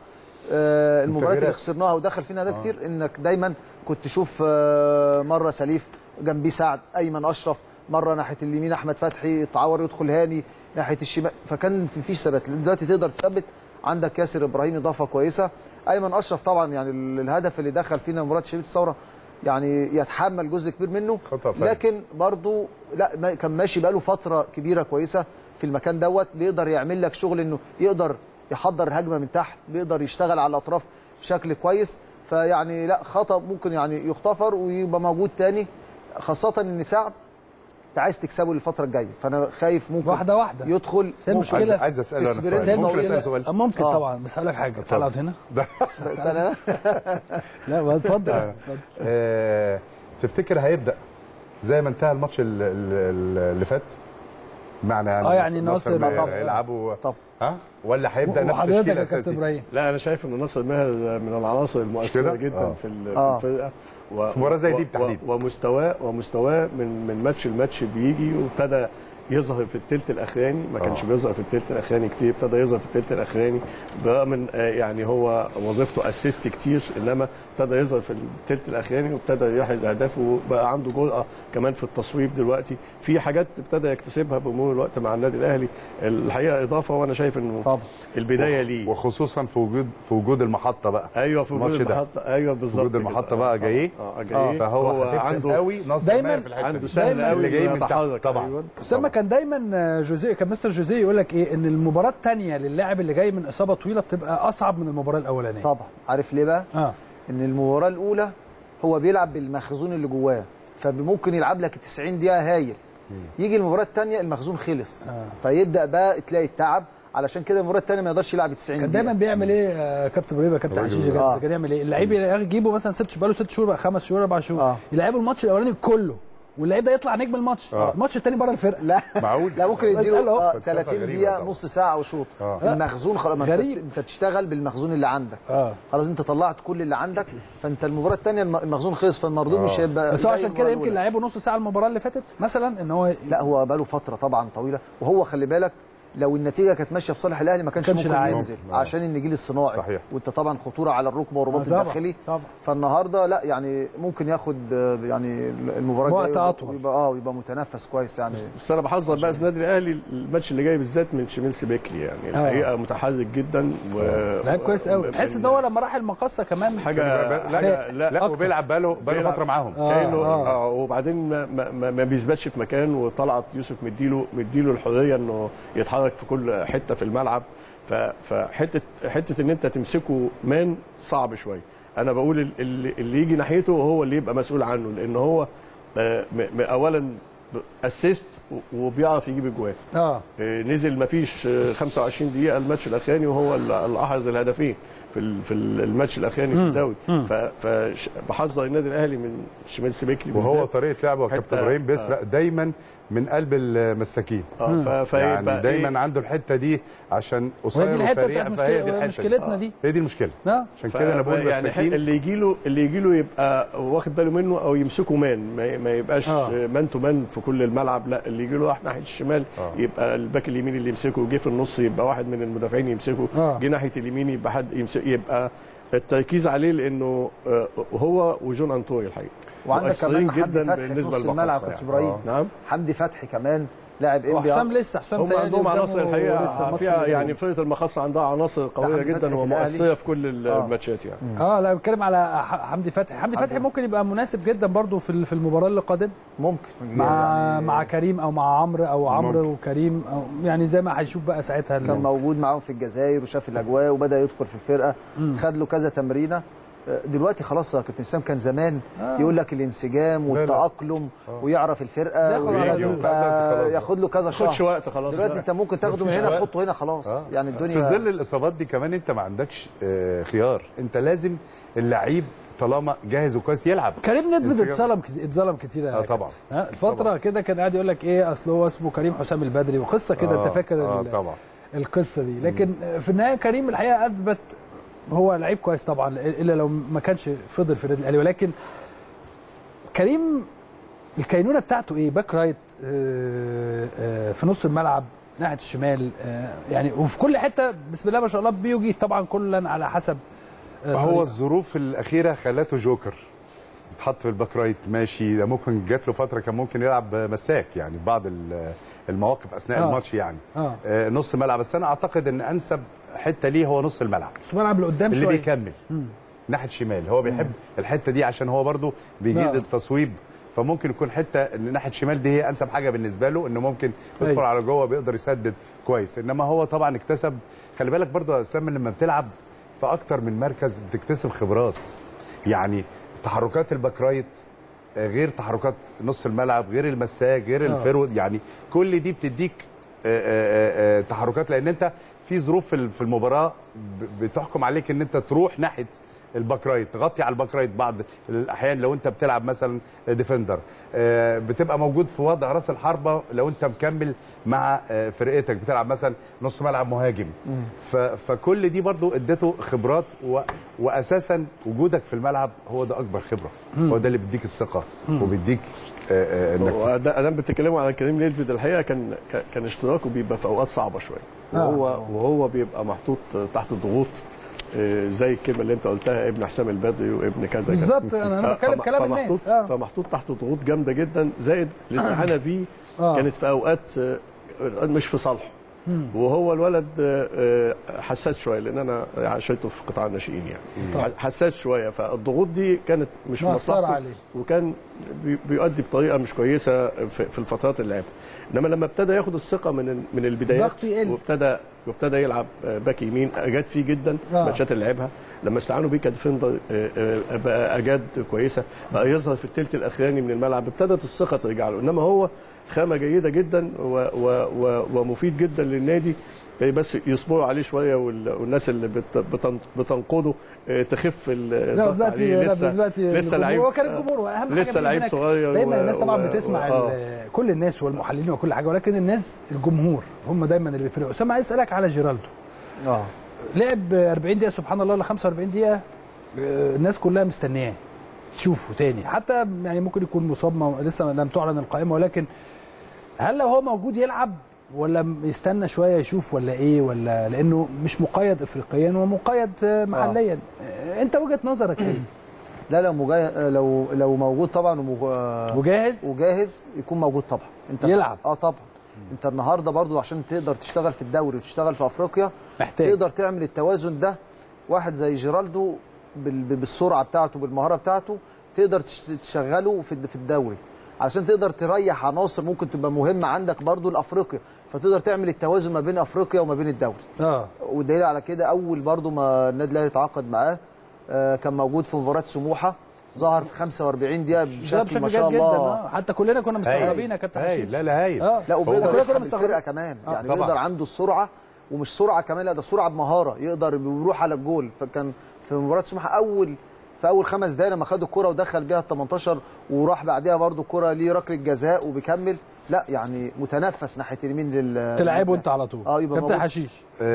آه، المباريات اللي تغييرات. خسرناها ودخل فينا ده كتير انك دايما كنت تشوف آه، مره سليف جنبيه سعد ايمن اشرف مره ناحيه اليمين احمد فتحي تعور يدخل هاني ناحيه الشمال فكان في فيش ثبات دلوقتي تقدر تثبت عندك ياسر ابراهيم اضافه كويسه ايمن اشرف طبعا يعني ال- الهدف اللي دخل فينا مباراه شبيبه الثوره يعني يتحمل جزء كبير منه خطأ فردي. لكن برضو لا ما- كان ماشي بقاله فتره كبيره كويسه في المكان دوت بيقدر يعمل لك شغل انه يقدر يحضر الهجمه من تحت بيقدر يشتغل على الاطراف بشكل كويس فيعني لا خطا ممكن يعني يغتفر ويبقى موجود تاني خاصه ان سعد انت عايز تكسبه للفتره الجايه فانا خايف ممكن واحده واحده يدخل بس المشكلة عايز, في- عايز اساله انا اسبرينت سؤال طويلة. ممكن اسال سؤال آه، ممكن آه. طبعا بس هقول لك حاجه تعال اقعد هنا ده سنه لا ما اتفضل اتفضل. آه، تفتكر هيبدا زي ما انتهى الماتش ال- ال- اللي فات معنى يعني آه، يعني ناصر- بقى طبعا. يلعبوا طب ها ولا هيبدا نفس وحضرتك التشكيل يا كابتن الاساسي ابراهيم لا انا شايف ان ناصر ماهر من العناصر المؤثره كده؟ جدا آه. في ال- آه. في الفرقه و- في مباراة زي دي و- بالتحديد. و- ومستواه ومستواه من من ماتش لماتش بيجي وابتدى يظهر في الثلث الاخراني ما كانش آه. بيظهر في الثلث الاخراني كتير ابتدى يظهر في الثلث الاخراني برغم من آه، يعني هو وظيفته اسيست كتير انما ابتدى يظهر في الثلث الاخراني وابتدى يحرز اهدافه وبقى عنده جرأه كمان في التصويب دلوقتي في حاجات ابتدى يكتسبها بمرور الوقت مع النادي الاهلي الحقيقه اضافه وانا شايف انه طبعا البدايه ليه وخصوصا في وجود في وجود المحطه بقى ايوه في وجود الماتش ده. المحطه ايوه بالظبط وجود كده. المحطه آه، بقى آه، جاي اه جاي فهو هتفرز قوي ناصر دايماً ماهر في الحته عنده دي. سهل دايماً قوي اللي جاي من تحت. يتحرك طبعاً. أيوة. اسامه كان دايما جوزيه كان مستر جوزيه يقول لك ايه ان المباراه الثانيه للاعب اللي جاي من اصابه طويله بتبقى اصعب من المباراه الاولانيه طبعا عارف ليه بقى اه ان المباراه الاولى هو بيلعب بالمخزون اللي جواه فممكن يلعب لك 90 دقيقه هايل يجي المباراه الثانيه المخزون خلص آه. فيبدا بقى تلاقي التعب علشان كده المباراه الثانيه ما يقدرش يلعب 90 كان دقيقه دايما بيعمل ايه آه، كابتن ابراهيم يا كابتن الراجل حشيش آه. كان يعمل ايه اللعيب يجيبه مثلا ست بقى له ست شهور بقى خمس شهور اربع شهور آه. يلعبوا الماتش الاولاني كله واللعيب ده يطلع نجم الماتش آه. الماتش التاني بره الفرقه لا معقول لا ممكن بسأله يديله أهو. آه، فلسفة 30 غريبة دقيقه طبعا. نص ساعه او شوط آه. المخزون خلاص ما غريب. انت انت تشتغل بالمخزون اللي عندك اه خلاص انت طلعت كل اللي عندك فانت المباراه الثانيه المخزون خلص فالمردود مش هيبقى بس هو زي عشان كده المباراة يمكن الأولى. لعبه نص ساعه المباراه اللي فاتت مثلا ان هو لا هو بقاله فتره طبعا طويله وهو خلي بالك لو النتيجه كانت ماشيه في صالح الاهلي ما كانش كانش ممكن لعيب. ينزل آه. عشان النجيل الصناعي صحيح. وانت طبعا خطوره على الركبه والرباط آه، طبعا، الداخلي طبعا. فالنهارده لا يعني ممكن ياخد آه، يعني المباراه وقت الجايه أطول. ويبقى اه ويبقى متنفس كويس يعني بس انا بحذر بقى النادي الاهلي الماتش اللي جاي بالذات من شميل بيكلي يعني الحقيقه متحرك جدا و لعيب كويس قوي تحس ان هو لما راح المقصه كمان حاجه لا حاجه لا, لا وبيلعب بقاله بقاله بيلعب. فتره معاهم كانه آه. آه. وبعدين ما, ما, ما- ما بيثبتش في مكان وطلعت يوسف مديله مديله الحريه انه يتحرك في كل حته في الملعب ف- فحته حته ان انت تمسكه مان صعب شويه انا بقول ال- اللي, اللي يجي ناحيته هو اللي يبقى مسؤول عنه لان هو آه، م- م- اولا اسيست وبيعرف يجيب اجوان اه آه، نزل ما فيش 25 دقيقه الماتش الاخراني وهو اللي اللي احرز الهدفين في ال- في ال- الماتش الاخراني في الدوري فبحذر النادي الاهلي من شمال سبيكلي وهو بالذات. طريقه لعبه كابتن حتة- ابراهيم بيسرق دايما من قلب المساكين اه ف- فيبقى يعني دايما إيه؟ عنده الحته دي عشان وهي قصير دي الحته وسريع بتاعت فهي دي مشكلة- الحته مشكلتنا دي هي دي المشكله اه عشان كده انا بقول يعني مساكين اللي يجي له اللي يجي له يبقى واخد باله منه او يمسكه مان ما, ما يبقاش آه. مان تو مان في كل الملعب لا اللي يجي له راح ناحيه الشمال آه. يبقى الباك اليمين اللي يمسكه جه في النص يبقى واحد من المدافعين يمسكه آه. جه ناحيه اليمين يبقى حد يمسك يبقى التركيز عليه لانه آه، هو وجون انطوي الحقيقه وعندك مؤثرين كمان حمدي فتحي في نص للمقصة الملعب يعني. كابتن ابراهيم نعم حمدي فتحي كمان لاعب انبي وحسام لسه حسام هم تهيألي عندهم قدامه عناصر لسه الحقيقه الماتش فيها اللي يعني جاي. فرقه المخصص عندها عناصر قويه حمدي فتحي جدا في الأهلي. ومؤثره في كل آه. الماتشات يعني اه لا بتكلم على ح- حمدي فتحي حمدي فتحي ممكن يبقى مناسب جدا برضو في ال- في المباراه اللي قادمه ممكن مع يعني مع كريم او مع عمرو او عمرو ممكن. وكريم أو يعني زي ما هيشوف بقى ساعتها ال- كان موجود معاهم في الجزائر وشاف الاجواء وبدا يدخل في الفرقه خد له كذا تمرينه دلوقتي خلاص يا كابتن اسلام كان زمان آه. يقول لك الانسجام والتاقلم ويعرف الفرقه ياخد على ويجي- طول. فياخد له كذا خدش شهر وقت خلاص دلوقتي لا. انت ممكن تاخده من مفيش هنا وقت. تحطه هنا خلاص آه. يعني الدنيا في ظل الاصابات دي كمان انت ما عندكش آه، خيار انت لازم اللعيب طالما جاهز وكويس يلعب كريم ندفد انسجام. اتظلم كتير اتظلم كتير يا آه، طبعا. كابتن. ها الفتره طبعا. كده كان قاعد يقول لك ايه اصل هو اسمه كريم حسام البدري وقصه كده آه، انت فاكر اه ال- طبعا القصه دي لكن في النهايه كريم الحقيقه اثبت هو لعيب كويس طبعا الا لو ما كانش فضل في النادي الاهلي ولكن كريم الكينونه بتاعته ايه باك رايت آه، آه، في نص الملعب ناحيه الشمال آه، يعني وفي كل حته بسم الله ما شاء الله بيجي طبعا كلا على حسب آه، هو طريقة. الظروف الاخيره خلته جوكر اتحط في الباك رايت ماشي ده ممكن جات له فتره كان ممكن يلعب مساك يعني في بعض ال- المواقف اثناء آه. الماتش يعني آه. آه، نص ملعب بس انا اعتقد ان انسب حته ليه هو نص الملعب نص الملعب لقدام اللي شويه بيكمل ناحيه شمال هو بيحب الحته دي عشان هو برضو بيجيد نعم. التصويب فممكن يكون حته ان ناحيه شمال دي هي انسب حاجه بالنسبه له انه ممكن يدخل أيوة. على جوه بيقدر يسدد كويس انما هو طبعا اكتسب خلي بالك برضو يا اسلام لما بتلعب في اكتر من مركز بتكتسب خبرات يعني تحركات الباك رايت آه، غير تحركات نص الملعب غير المساك غير آه. الفرود يعني كل دي بتديك آه، آه، آه، تحركات لان انت في ظروف في ال- في المباراه ب- بتحكم عليك ان انت تروح ناحيه الباك رايت تغطي على الباك رايت بعض الاحيان لو انت بتلعب مثلا ديفندر آه، بتبقى موجود في وضع راس الحربه لو انت مكمل مع آه، فرقتك بتلعب مثلا نص ملعب مهاجم ف- فكل دي برضو اديته خبرات و... واساسا وجودك في الملعب هو ده اكبر خبره هو ده اللي بيديك الثقه وبيديك آه، آه، انك ادام بتتكلموا على كريم نيدفيد الحقيقه كان كان اشتراكه بيبقى في اوقات صعبه شويه وهو وهو بيبقى محطوط تحت ضغوط آه، زي الكلمه اللي انت قلتها ابن حسام البدري وابن كذا كذا بالظبط انا انا ف- بتكلم فم- كلام فمحطوط الناس آه. فمحطوط تحت ضغوط جامده جدا زائد الاستعانه بيه آه. كانت في اوقات آه، مش في صالحه وهو الولد آه، آه، حساس شويه لان انا عاشرته في قطاع الناشئين يعني طبعا. حساس شويه فالضغوط دي كانت مش في مأثرة مصلحته عليه. وكان بي- بيؤدي بطريقه مش كويسه في, في الفترات اللي لعبها انما لما ابتدى ياخد الثقه من من البدايات ضغط يقل. وابتدى وابتدى يلعب آه، باك يمين اجاد فيه جدا آه. الماتشات اللي لعبها لما استعانوا بيه كديفندر آه، آه، بقى اجاد كويسه بقى يظهر في الثلث الاخراني من الملعب ابتدت الثقه ترجع له انما هو خامه جيده جدا و و و ومفيد جدا للنادي يعني بس يصبروا عليه شويه وال- والناس اللي بت- بتن- بتنقده آه، تخف ال- لا الضغط دلوقتي عليه. لا لسه دلوقتي لسه الجمهور- لعيب هو كان الجمهور واهم حاجه لسه في لعيب إنك صغير دايما و- الناس طبعا و- بتسمع آه. ال- كل الناس والمحللين وكل حاجه ولكن الناس الجمهور هم دايما اللي بيفرقوا اسامه عايز اسالك على جيرالدو اه لعب 40 دقيقه سبحان الله ولا 45 دقيقه آه، الناس كلها مستنياه تشوفه تاني حتى يعني ممكن يكون مصاب ما- لسه لم تعلن القائمه ولكن هل لو هو موجود يلعب ولا يستنى شويه يشوف ولا ايه ولا لانه مش مقيد افريقيا ومقيد آه، محليا آه، انت وجهه نظرك ايه لا لو مجا... لو لو موجود طبعا ومج... وجاهز وجاهز يكون موجود طبعا انت يلعب. اه طبعا انت النهارده برضو عشان تقدر تشتغل في الدوري وتشتغل في افريقيا محتاج. تقدر تعمل التوازن ده واحد زي جيرالدو بال... بالسرعه بتاعته بالمهاره بتاعته تقدر تش- تشغله في الد- في الدوري علشان تقدر تريح عناصر ممكن تبقى مهمه عندك برضو لافريقيا فتقدر تعمل التوازن ما بين افريقيا وما بين الدوري اه والدليل على كده اول برضو ما النادي الاهلي تعاقد معاه آه، كان موجود في مباراه سموحه ظهر في 45 دقيقه ده بشكل بشكل ما جيد شاء جدا الله آه. حتى كلنا كنا مستغربين يا كابتن هايل حشيش لا لا هايل اه لا وبيقدر كلنا يسحب كنا مستغربين. الفرقه كمان آه، يعني طبعاً. بيقدر عنده السرعه ومش سرعه كمان لا ده سرعه بمهاره يقدر بيروح على الجول فكان في مباراه سموحه اول في اول خمس دقايق لما خد الكره ودخل بيها ال 18 وراح بعدها برده الكره ليه ركله جزاء وبيكمل لا يعني متنفس ناحيه اليمين لل تلعبه انت على طول اه يبقى كابتن موجود. حشيش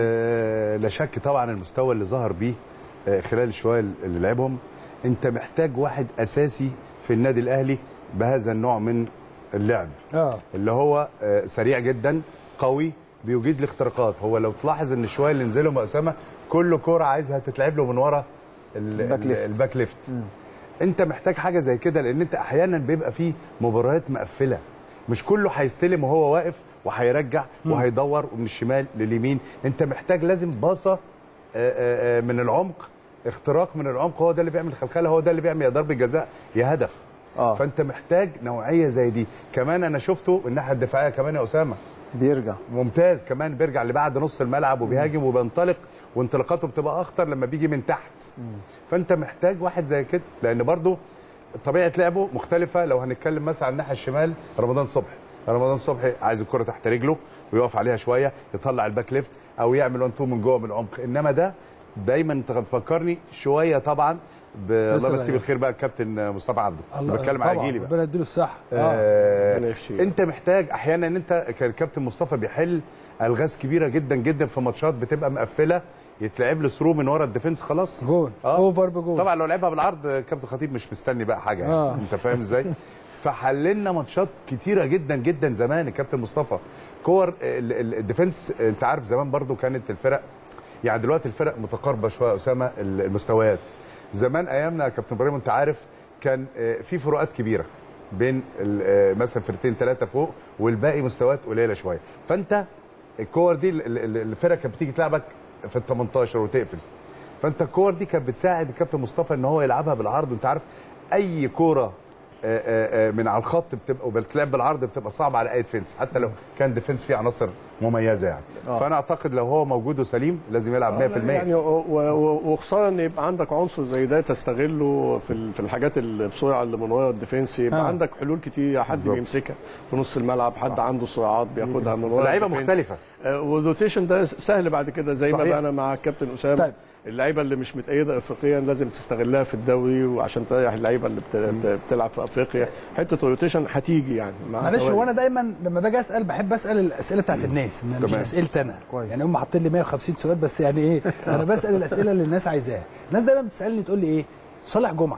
آه، لا شك طبعا المستوى اللي ظهر بيه آه، خلال الشويه اللي لعبهم انت محتاج واحد اساسي في النادي الاهلي بهذا النوع من اللعب اه اللي هو آه، سريع جدا قوي بيجيد الاختراقات هو لو تلاحظ ان الشويه اللي نزلهم يا اسامه كل كوره عايزها تتلعب له من ورا ال- الباك ال- ليفت. الباك ليفت انت محتاج حاجه زي كده لان انت احيانا بيبقى فيه مباريات مقفله مش كله هيستلم وهو واقف وهيرجع وهيدور ومن الشمال لليمين انت محتاج لازم باصه آه، آه، آه، من العمق اختراق من العمق هو ده اللي بيعمل خلخله هو ده اللي بيعمل يا ضربه جزاء يا هدف آه. فانت محتاج نوعيه زي دي كمان انا شفته الناحيه الدفاعيه كمان يا اسامه بيرجع ممتاز كمان بيرجع لبعد نص الملعب وبيهاجم وبينطلق وانطلاقاته بتبقى اخطر لما بيجي من تحت فانت محتاج واحد زي كده لان برضو طبيعه لعبه مختلفه لو هنتكلم مثلا على الناحيه الشمال رمضان صبحي رمضان صبحي عايز الكره تحت رجله ويقف عليها شويه يطلع الباك ليفت او يعمل وان تو من جوه من العمق انما ده دايما انت بتفكرني شويه طبعا ب- الله لسه يمسيه بقى. بالخير بقى الكابتن مصطفى عبده الله بتكلم على طبعاً، جيلي بقى ربنا يديله الصحه اه آه ربنا يشفيه. انت محتاج احيانا ان انت كان كابتن مصطفى بيحل الغاز كبيره جدا جدا في ماتشات بتبقى مقفله يتلعب له ثرو من ورا الديفنس خلاص جول اوفر بجول طبعا لو لعبها بالعرض كابتن خطيب مش مستني بقى حاجه يعني. آه. انت فاهم ازاي فحللنا ماتشات كتيره جدا جدا زمان الكابتن مصطفى كور ال- ال- الديفنس انت عارف زمان برضو كانت الفرق يعني دلوقتي الفرق متقاربه شويه يا اسامه ال- المستويات زمان ايامنا يا كابتن ابراهيم انت عارف كان آه، في فروقات كبيره بين ال- آه، مثلا فرقتين ثلاثه فوق والباقي مستويات قليله شويه فانت الكور دي ال- ال- الفرق كانت بتيجي تلعبك في ال 18 وتقفل فانت الكور دي كانت بتساعد الكابتن مصطفى ان هو يلعبها بالعرض وانت عارف اي كوره آه، آه، آه، من على الخط بتبقى وبتلعب بالعرض بتبقى صعبه على اي ديفنس حتى لو كان ديفنس فيه عناصر مميزه يعني فانا اعتقد لو هو موجود وسليم لازم يلعب 100% يعني و- و- وخساره ان يبقى عندك عنصر زي ده تستغله في ال- في الحاجات اللي بسرعه اللي من ورا الديفنس يبقى آه. عندك حلول كتير حد بالظبط. بيمسكها في نص الملعب حد عنده سرعات بياخدها من ورا لعيبه الديفنس. مختلفه آه، والروتيشن ده سهل بعد كده زي ما صحيح. بقى انا مع الكابتن اسامه طيب. اللعيبه اللي مش متأيده افريقيا لازم تستغلها في الدوري وعشان تريح اللعيبه اللي بت- بت- بتلعب في افريقيا حته الروتيشن هتيجي يعني مع معلش توالي. هو انا دايما لما باجي اسال بحب اسال الاسئله بتاعت الناس مش تمام. اسئلتي انا كويس. يعني هم حاطين لي 150 سؤال بس يعني ايه انا بسال الاسئله اللي الناس عايزاها الناس دايما بتسالني تقول لي ايه صالح جمعه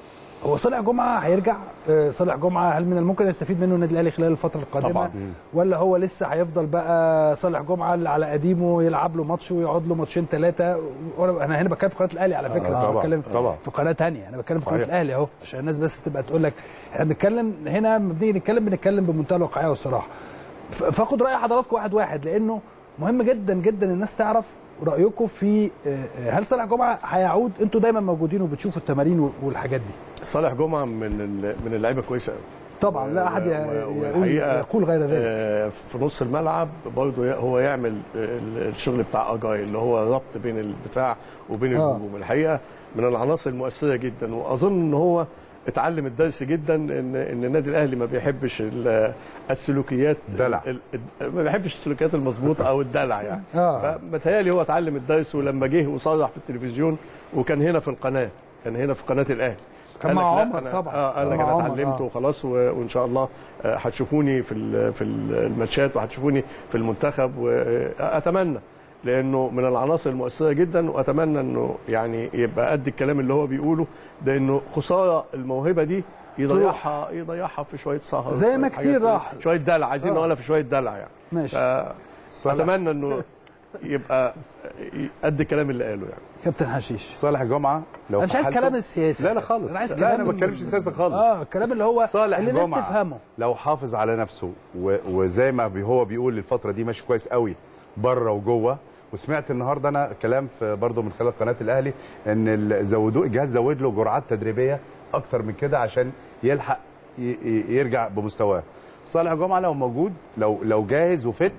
هو صالح جمعه هيرجع آه، صالح جمعه هل من الممكن يستفيد منه النادي الاهلي خلال الفتره القادمه طبعاً. ولا هو لسه هيفضل بقى صالح جمعه اللي على قديمه يلعب له ماتش ويقعد له ماتشين ثلاثه وانا انا هنا بتكلم في قناه الاهلي على فكره آه، مش طبعاً، بتكلم طبعاً. في قناه ثانيه انا بتكلم في قناه صحيح. الاهلي اهو عشان الناس بس تبقى تقول لك احنا بنتكلم هنا لما بنيجي نتكلم بنتكلم بمنتهى الواقعيه والصراحه ف- فاخد راي حضراتكم واحد واحد لانه مهم جدا جدا الناس تعرف رايكم في آه، آه، هل صالح جمعه هيعود انتوا دايما موجودين وبتشوفوا التمارين وال- والحاجات دي صالح جمعه من ال- من اللعيبه كويسه قوي طبعا لا احد ي- و- يقول والحقيقة، يقول غير ذلك آه، في نص الملعب برضه ي- هو يعمل ال- الشغل بتاع اجاي اللي هو الربط بين الدفاع وبين آه. الهجوم الحقيقه من العناصر المؤثره جدا واظن ان هو اتعلم الدرس جدا ان ان النادي الاهلي ما بيحبش ال- السلوكيات دلع. ال- ال- ما بيحبش السلوكيات المظبوطه او الدلع يعني آه. فمتهيألي هو اتعلم الدرس ولما جه وصرح في التلفزيون وكان هنا في القناه كان هنا في قناه الاهلي كان قال مع لك لا عمر أنا- طبعاً. اه قال كان لك مع انا عمر، اتعلمت آه. وخلاص و- وان شاء الله آه، هتشوفوني في ال- في ال- الماتشات وهتشوفوني في المنتخب واتمنى لانه من العناصر المؤثره جدا واتمنى انه يعني يبقى قد الكلام اللي هو بيقوله ده انه خساره الموهبه دي يضيعها يضيعها في شويه سهر زي ما شوية كتير حاجات- راح. شويه دلع عايزين آه. نقولها في شويه دلع يعني ماشي اتمنى انه يبقى قد الكلام اللي قاله يعني كابتن حشيش صالح جمعه لو انا مش في عايز حالته- كلام السياسي لا لا خالص انا عايز لا كلام انا ما بتكلمش سياسه خالص اه الكلام اللي هو صالح اللي الناس جمعه تفهمه لو حافظ على نفسه و... وزي ما بي هو بيقول الفتره دي ماشي كويس قوي بره وجوه وسمعت النهارده انا كلام في برضه من خلال قناه الاهلي ان ال- زودوه الجهاز زود له جرعات تدريبيه اكتر من كده عشان يلحق ي... ي- يرجع بمستواه صالح جمعه لو موجود لو لو جاهز وفت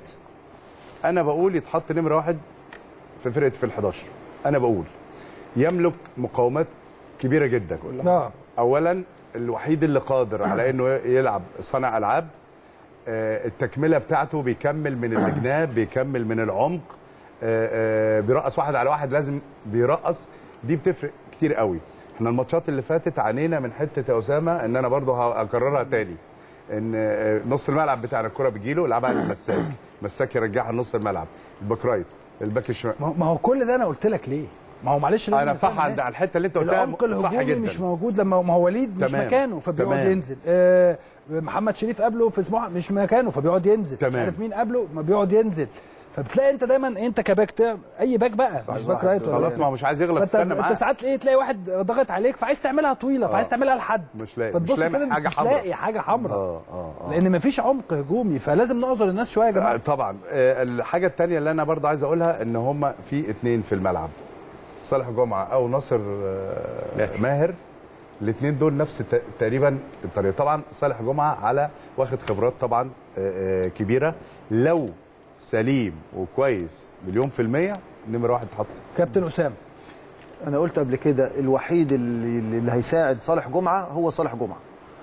انا بقول يتحط نمره واحد في فرقه في ال11 انا بقول يملك مقاومات كبيره جدا اه اولا الوحيد اللي قادر على انه يلعب صانع العاب آه، التكمله بتاعته بيكمل من الجناب بيكمل من العمق آه، آه، بيرقص واحد على واحد لازم بيرقص دي بتفرق كتير قوي احنا الماتشات اللي فاتت عانينا من حته يا اسامه ان انا برضه هكررها تاني ان آه، نص الملعب بتاعنا الكره بتجيله يلعبها للمساك مساك يرجعها لنص الملعب الباك رايت الباك الشمال ما هو- ما هو كل ده انا قلت لك ليه ما هو معلش لازم انا صح نفهم عند إيه؟ على الحته اللي انت قلتها العمق صح الهجومي جدا مش موجود لما ما هو وليد مش تمام. مكانه فبيقعد تمام. ينزل آه محمد شريف قبله في سموحه مش مكانه فبيقعد ينزل مش تمام. عارف مين قبله ما بيقعد ينزل فبتلاقي انت دايما انت كباك تعمل اي باك بقى مش باك رايت ولا خلاص إيه. ما هو مش عايز يغلط فانت استنى انت معاه ساعات ايه تلاقي واحد ضغط عليك فعايز تعملها طويله فعايز تعملها لحد مش لاقي- فتبص مش لاقي كده حاجة مش حمراء. لاقي حاجه حمراء اه اه اه لان مفيش عمق هجومي فلازم نعذر الناس شويه يا آه، جماعه طبعا آه، الحاجه الثانيه اللي انا برضه عايز اقولها ان هم في اثنين في الملعب صالح جمعه او ناصر آه، ماهر. ماهر الاثنين دول نفس ت- تقريبا الطريقه طبعا صالح جمعه على واخد خبرات طبعا آه، آه، كبيره لو سليم وكويس مليون في المية نمرة واحد تحط كابتن اسامه انا قلت قبل كده الوحيد اللي, اللي هيساعد صالح جمعه هو صالح جمعه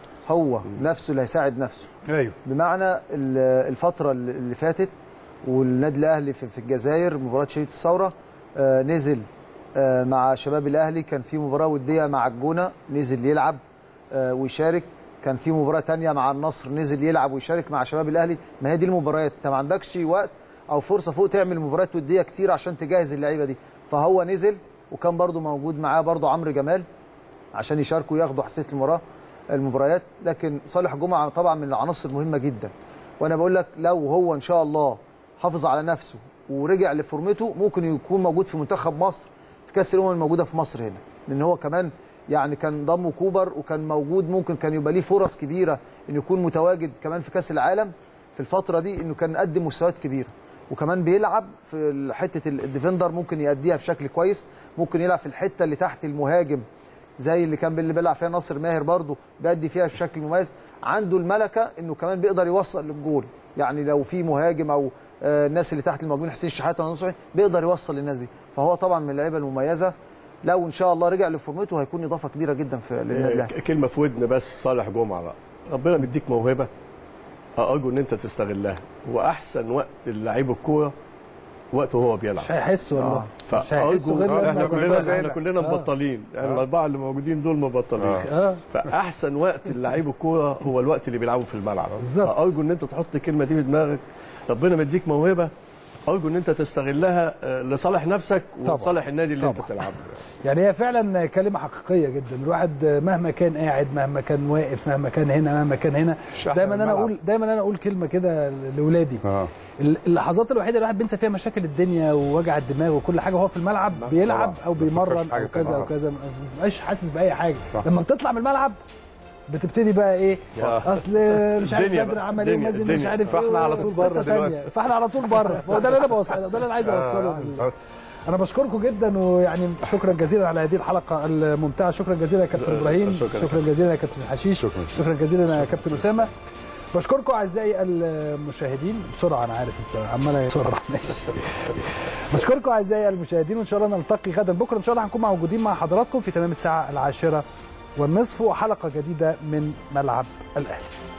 هو نفسه اللي هيساعد نفسه ايوه بمعنى ال- الفتره اللي فاتت والنادي الاهلي في في الجزائر مباراه شهيد الثوره آه، نزل آه، مع شباب الاهلي كان في مباراه وديه مع الجونه نزل يلعب آه، ويشارك كان في مباراه تانية مع النصر نزل يلعب ويشارك مع شباب الاهلي ما هي دي المباريات انت ما عندكش وقت او فرصه فوق تعمل مباريات وديه كتير عشان تجهز اللعيبه دي فهو نزل وكان برضو موجود معاه برضو عمرو جمال عشان يشاركوا ياخدوا حساسيه المباراه المباريات لكن صالح جمعه طبعا من العناصر المهمه جدا وانا بقول لك لو هو ان شاء الله حافظ على نفسه ورجع لفورمته ممكن يكون موجود في منتخب مصر في كاس الامم الموجوده في مصر هنا لان هو كمان يعني كان ضمه كوبر وكان موجود ممكن كان يبقى ليه فرص كبيره انه يكون متواجد كمان في كاس العالم في الفتره دي انه كان قدم مستويات كبيره وكمان بيلعب في حته الديفندر ممكن يأديها بشكل كويس ممكن يلعب في الحته اللي تحت المهاجم زي اللي كان اللي بيلعب فيها ناصر ماهر برضو بيأدي فيها بشكل مميز عنده الملكه انه كمان بيقدر يوصل للجول يعني لو في مهاجم او آه، الناس اللي تحت المهاجمين حسين الشحات ولا نصحي بيقدر يوصل للناس دي فهو طبعا من اللعيبه المميزه لو ان شاء الله رجع لفورمته هيكون اضافه كبيره جدا في للنادي الاهلي ك- كلمه في ودن بس صالح جمعه بقى ربنا مديك موهبه ارجو ان انت تستغلها واحسن وقت لعيب الكوره وقته هو بيلعب مش هيحس والله مش هيحسوا فارجو غير لما احنا يبقى كلنا زي احنا كلنا مبطلين يعني الاربعه اللي موجودين دول مبطلين اه فاحسن وقت لعيب الكوره هو الوقت اللي بيلعبوا في الملعب بالظبط. فارجو ان انت تحط الكلمه دي في دماغك ربنا مديك موهبه ارجو ان انت تستغلها آه، لصالح نفسك طبعا. وصالح النادي اللي انت طبعا. بتلعبه يعني هي فعلا كلمه حقيقيه جدا الواحد مهما كان قاعد مهما كان واقف مهما كان هنا مهما كان هنا شحن دايما انا الملعب. اقول دايما انا اقول كلمه كده لاولادي اه اللحظات الوحيده اللي الواحد بينسى فيها مشاكل الدنيا ووجع الدماغ وكل حاجه وهو في الملعب بيلعب طبعا. او ما بيفكرش بيمرن في حاجة او كذا تانية. او كذا ما بيبقاش حاسس باي حاجه صح. لما بتطلع من الملعب بتبتدي بقى ايه آه. اصل مش عارف الدنيا بدر بقى، عمل ايه الدنيا- ومازن مش الدنيا. عارف ايه فاحنا على طول بره قصة تانية. دلوقتي. فاحنا على طول بره هو ده اللي انا بوصله ده اللي انا عايز اوصله آه. انا بشكركم جدا ويعني شكرا جزيلا على هذه الحلقه الممتعه شكرا جزيلا يا كابتن ابراهيم شكرا. شكرا جزيلا يا كابتن حشيش شكرا. شكرا جزيلا يا كابتن اسامه بشكركم اعزائي المشاهدين بسرعه انا عارف انت عمال بسرعه ماشي بشكركم اعزائي المشاهدين وان شاء الله نلتقي غدا بكره ان شاء الله هنكون موجودين مع حضراتكم في تمام الساعه العاشره والنصف وحلقة جديدة من ملعب الأهلي